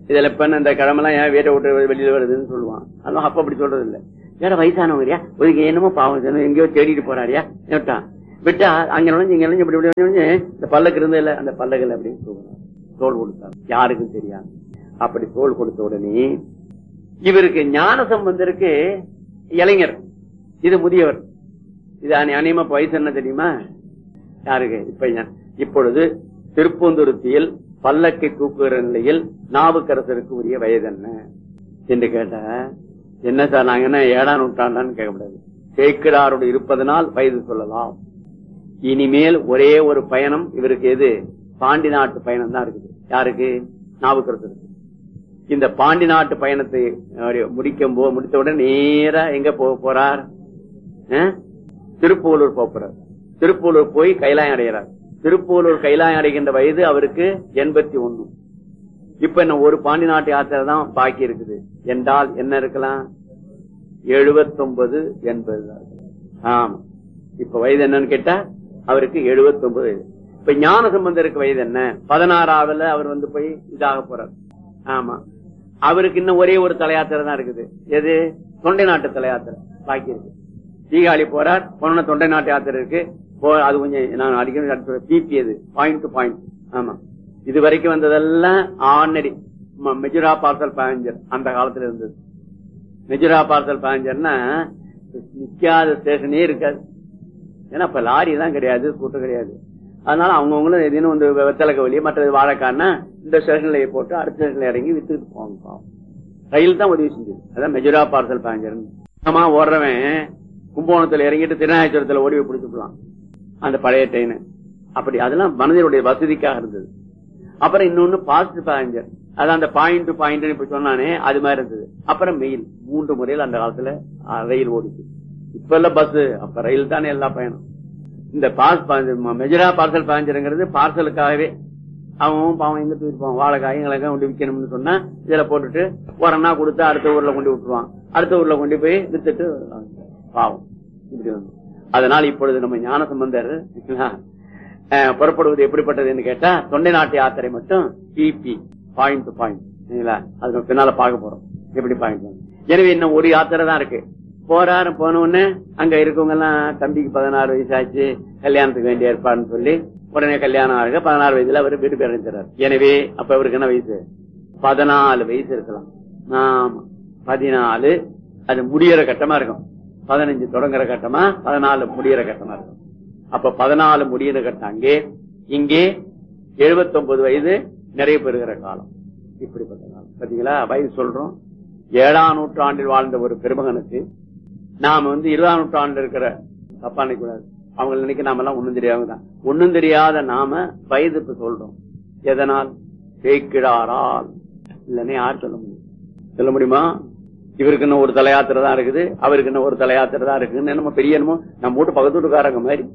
இதுல இப்ப என்ன இந்த கிழமெல்லாம் ஏன் வீட்டை விட்டு வெளியில வருதுன்னு சொல்லுவான் அதெல்லாம் அப்ப அப்படி சொல்றது இல்ல வேற வயசானவங்கயா ஒதுக்கு என்னமோ பாவம் செய்யணும், எங்கேயோ தேடிட்டு போறாரியா விட்டான் விட்டா அங்க நுழைஞ்சு இங்க நுழைஞ்சு இப்படி இப்படி நுழைஞ்சு இந்த பல்லக்கு இருந்தது இல்ல அந்த பல்லக்குல அப்படியே தூங்கினார் தோல் கொடுத்தார் யாருக்கும் தெரியாது அப்படி தோல் கொடுத்த உடனே இவருக்கு ஞான சம்பந்தருக்கு இளைஞர் இது முதியவர் இது அனி- அநியமா வயசு என்ன தெரியுமா யாருக்கு இப்ப ஞா- இப்பொழுது திருப்பூந்துருத்தியில் பல்லக்கை தூக்குகிற நிலையில் நாவுக்கரசருக்கு உரிய வயது என்ன என்று கேட்டா என்ன சார் நாங்க என்ன ஏழாம் நூற்றாண்டான்னு கேட்கக்கூடாது சேக்கிடாரோடு இருப்பதனால் வயது சொல்லலாம் இனிமேல் ஒரே ஒரு பயணம் இவருக்கு எது பாண்டி நாட்டு பயணம் தான் இருக்குது யாருக்கு நாவுக்கரசருக்கு இந்த பாண்டி நாட்டு பயணத்தை அவர் முடிக்கும் போ முடித்தவுடன் நேரா எங்க போக போறார் அஹ்? திருப்பூலூர் போக போறார் திருப்பூலூர் போய் கைலாயம் அடைகிறார் திருப்பூலூர் கைலாயம் அடைகின்ற வயது அவருக்கு எண்பத்தி ஒண்ணு இப்ப என்ன ஒரு பாண்டி நாட்டு யாத்திரை தான் பாக்கி இருக்குது என்றால் என்ன இருக்கலாம் எழுபத்தொன்பது எண்பது தான் இருக்கலாம். ஆமா இப்ப வயது என்னன்னு கேட்டா அவருக்கு எழுபத்தொன்பது வயது இப்ப ஞான சம்பந்தருக்கு வயது என்ன பதினாறாவதுல அவர் வந்து போய் இதாக போறார் ஆமா அவருக்கு இன்னும் ஒரே ஒரு தலையாத்திரை தான் இருக்குது எது தொண்டை நாட்டு தலையாத்திரை பாக்கி இருக்கு தீகாழி போறார் பொண்ணு தொண்டை நாட்டு யாத்திரை இருக்கு போ- அது கொஞ்சம் நான் அடிக்கடி பிபி அது பாயிண்ட் டு பாயிண்ட் ஆமா இது வரைக்கும் வந்ததெல்லாம் ஆர்டினரி மெஜுரா பார்சல் பேசஞ்சர் அந்த காலத்துல இருந்தது மெஜுரா பார்சல் பேசஞ்சர்னா நிக்காத ஸ்டேஷனே இருக்காது ஏன்னா இப்ப லாரி தான் கிடையாது கூட்டம் கிடையாது அதனால அவங்கவுங்களும் எதுன்னு வந்து வெத்தலை கவலி மற்றது வாழைக்கான்னா இந்த ஸ்டேஷன்ல போட்டு அடுத்த ஸ்டேஷன்ல இறங்கி வித்துட்டு போவாங்க பாவம். ரயில் தான் உதவி செஞ்சது அதான் மெஜுரா பார்சல் பேசஞ்சர் ஆமா ஓடுறவன் கும்பகோணத்துல இறங்கிட்டு திருநாயச்சுரத்துல ஓடி போய் பிடிச்சுக்கலாம் அந்த பழைய ட்ரெயின் அப்படி அதெல்லாம் மனதினுடைய வசதிக்காக இருந்தது அப்புறம் இன்னொன்னு பாஸ்ட் பேசஞ்சர் அது அந்த பாயிண்ட் டு பாயிண்ட் இப்ப சொன்னானே அது மாதிரி இருந்தது அப்புறம் மெயில் மூன்று முறையில் அந்த காலத்துல ஆ, ரயில் ஓடிச்சு இப்ப இல்ல பஸ் அப்ப ரயில் தானே எல்லா பயணம் இந்த பாஸ் மெஜரா பார்சல் பேசஞ்சருங்கிறது பார்சலுக்காகவே அவன் பாவம் எங்க தூக்கிருப்பான் வாழைக்காய் எங்களுக்கு கொண்டு விற்கணும்னு சொன்னா இதுல போட்டுட்டு உரம்னா கொடுத்து அடுத்த ஊர்ல கொண்டு விட்டுருவான் அடுத்த ஊர்ல கொண்டு போய் வித்துட்டு பாவம் இப்படி வந்து அதனால் இப்பொழுது நம்ம ஞான சம்பந்தர் அஹ், புறப்படுவது எப்படிப்பட்டதுன்னு கேட்டா தொண்டை நாட்டு யாத்திரை மட்டும் பிபி பாயிண்ட் டு பாயிண்ட் சரிங்களா அது நம்ம பின்னால பார்க்க போறோம் எப்படி பாயிண்ட் எனவே இன்னும் ஒரு யாத்திரை தான் இருக்கு போறாரு போன உடனே அங்க இருக்கவங்க எல்லாம் தம்பிக்கு பதினாறு வயசாச்சு கல்யாணத்துக்கு வேண்டிய ஏற்பாடுன்னு சொல்லி உடனே கல்யாணம் ஆக பதினாறு வயசுல அவர் வீடு பேர் அடைஞ்சார் எனவே அப்ப அவருக்கு என்ன வயசு பதினாலு வயசு இருக்கலாம் ஆமா பதினாலு அது முடியற கட்டமா இருக்கும் பதினஞ்சு தொடங்குற கட்டமா பதினாலு முடியற கட்டமா இருக்கும் அப்ப பதினாலு முடியிற கட்டம் அங்கே இங்கே 79 வயது நிறைய பெறுகிற காலம் இப்படிப்பட்ட காலம் பாத்தீங்களா வயது சொல்றோம் ஏழாம் நூற்றாண்டில் வாழ்ந்த ஒரு பெருமகனுக்கு நாம வந்து இருபதாம் நூற்றாண்டு இருக்கிற தப்பா நினைக்கூடாது அவங்க நினைக்க நாம எல்லாம் ஒண்ணும் தெரியாம தான் ஒண்ணும் தெரியாத நாம வயது இப்ப சொல்றோம் எதனால் தேய்க்கிறாரால் இல்லன்னு யார் சொல்ல முடியும் சொல்ல முடியுமா இவருக்கு இன்னும் ஒரு தலையாத்திரை தான் இருக்குது அவருக்கு இன்னும் ஒரு தலையாத்திரை தான் இருக்குன்னு நம்ம பெரிய என்னமோ நம்ம வீட்டு பக்கத்து வீட்டுக்காரங்க மாதிரி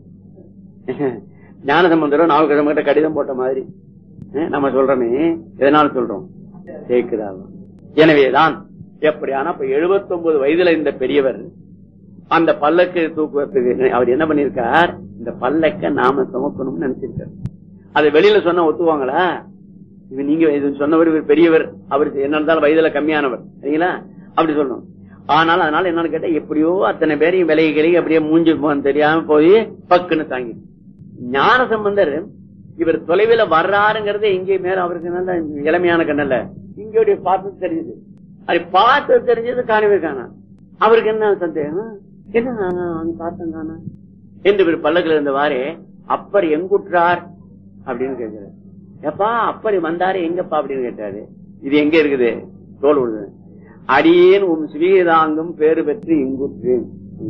ஞானசம்பந்தரும் நாவுக்கு கிட்ட கடிதம் போட்ட மாதிரி அஹ் நம்ம சொல்றோமே எதனால சொல்றோம் சேர்க்கிறாங்க எனவேதான் எப்படியான இப்ப 79 வயதுல இந்த பெரியவர் அந்த பல்லக்கு தூக்குவதற்கு அவர் என்ன பண்ணிருக்கார் இந்த பல்லக்க நாம சுமக்கணும்னு நினைச்சிருக்கார் அதை வெளியில சொன்னா ஒத்துவாங்களா இது நீங்க இது சொன்னவர் இவர் பெரியவர் அவருக்கு என்ன இருந்தாலும் வயதுல கம்மியானவர் சரிங்களா அப்படி சொல்லணும் ஆனால் அதனால என்னன்னு கேட்டா எப்படியோ அத்தனை பேரையும் விலகி கிளகி அப்படியே மூஞ்சி முகம் தெரியாம போய் பக்குன்னு தாங்கி ஞான சம்பந்தர் இவர் தொலைவில் வர்றாருங்கிறது இங்கே மேல அவருக்கு நல்ல இளமையான கண்ணல்ல இங்கே பார்த்து தெரிஞ்சது அது பார்த்து தெரிஞ்சது காணவே காணா அவருக்கு என்ன சந்தேகம் என்ன அங்க பார்த்தேன் காணா என்று இவர் பல்லக்கில் இருந்தவாறே அப்பர் எங்குற்றார் அப்படின்னு கேட்கிறார் எப்பா அப்பர் வந்தாரு எங்கப்பா அப்படின்னு கேட்டாரு இது எங்க இருக்குது தோல் விடுது அடியேன் உம் சிவீதாங்கும் பேறு பெற்று இங்குற்றேன்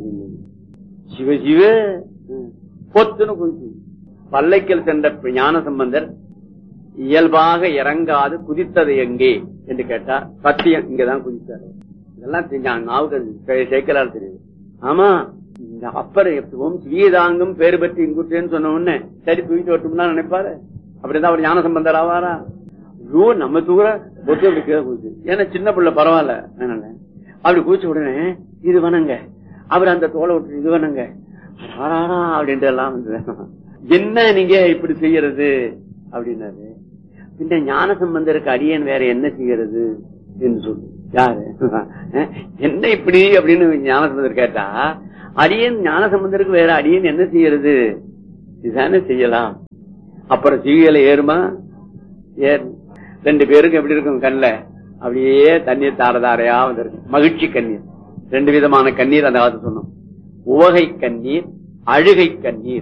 சிவ சிவ ம். பொத்துன்னு குதிச்சு பல்லைக்கல் சென்ற ஞான சம்பந்தர் இயல்பாக இறங்காது குதித்தது எங்கே என்று கேட்டா சத்தியம் இங்கதான் குதித்தாரு இதெல்லாம் தெரிஞ்ச நாவுக்கு சேர்க்கலாறு தெரியுது ஆமா இந்த அப்பர் எப்பவும் சிவீதாங்கும் பேறு பெற்று இங்குற்றேன்னு சொன்ன உடனே சரி தூக்கிட்டு வரட்டும்னா நினைப்பாரு அப்படிதான் அவர் ஞான சம்பந்தர் ஆவாரா ஐயோ நம்ம தூர பொத்து அப்படி கீழே குதிச்சு ஏன்னா சின்ன பிள்ளை பரவாயில்ல அதனால அப்படி குதிச்ச உடனே இது வணங்க அவர் அந்த தோலை விட்டு இது வணங்க அடாடா அப்படின்ட்டு எல்லாம் வந்து என்ன நீங்க இப்படி செய்யறது அப்படின்னாரு இந்த ஞான சம்பந்தருக்கு அடியேன் வேற என்ன செய்கிறது என்று சொல்லு யாரு என்ன இப்படி அப்படின்னு ஞான சம்பந்தர் கேட்டா அடியேன் ஞான சம்பந்தருக்கு வேற அடியேன் என்ன செய்யறது இதுதானே செய்யலாம் அப்புறம் சிவியல ஏறுமா ஏறும் ரெண்டு பேருக்கும் எப்படி இருக்கும் கண்ணுல அப்படியே தண்ணீர் தார தாரையா வந்திருக்கும் மகிழ்ச்சி கண்ணீர் ரெண்டு விதமான கண்ணீர் அந்த காலத்து சொன்னோம் உவகை கண்ணீர் அழுகை கண்ணீர்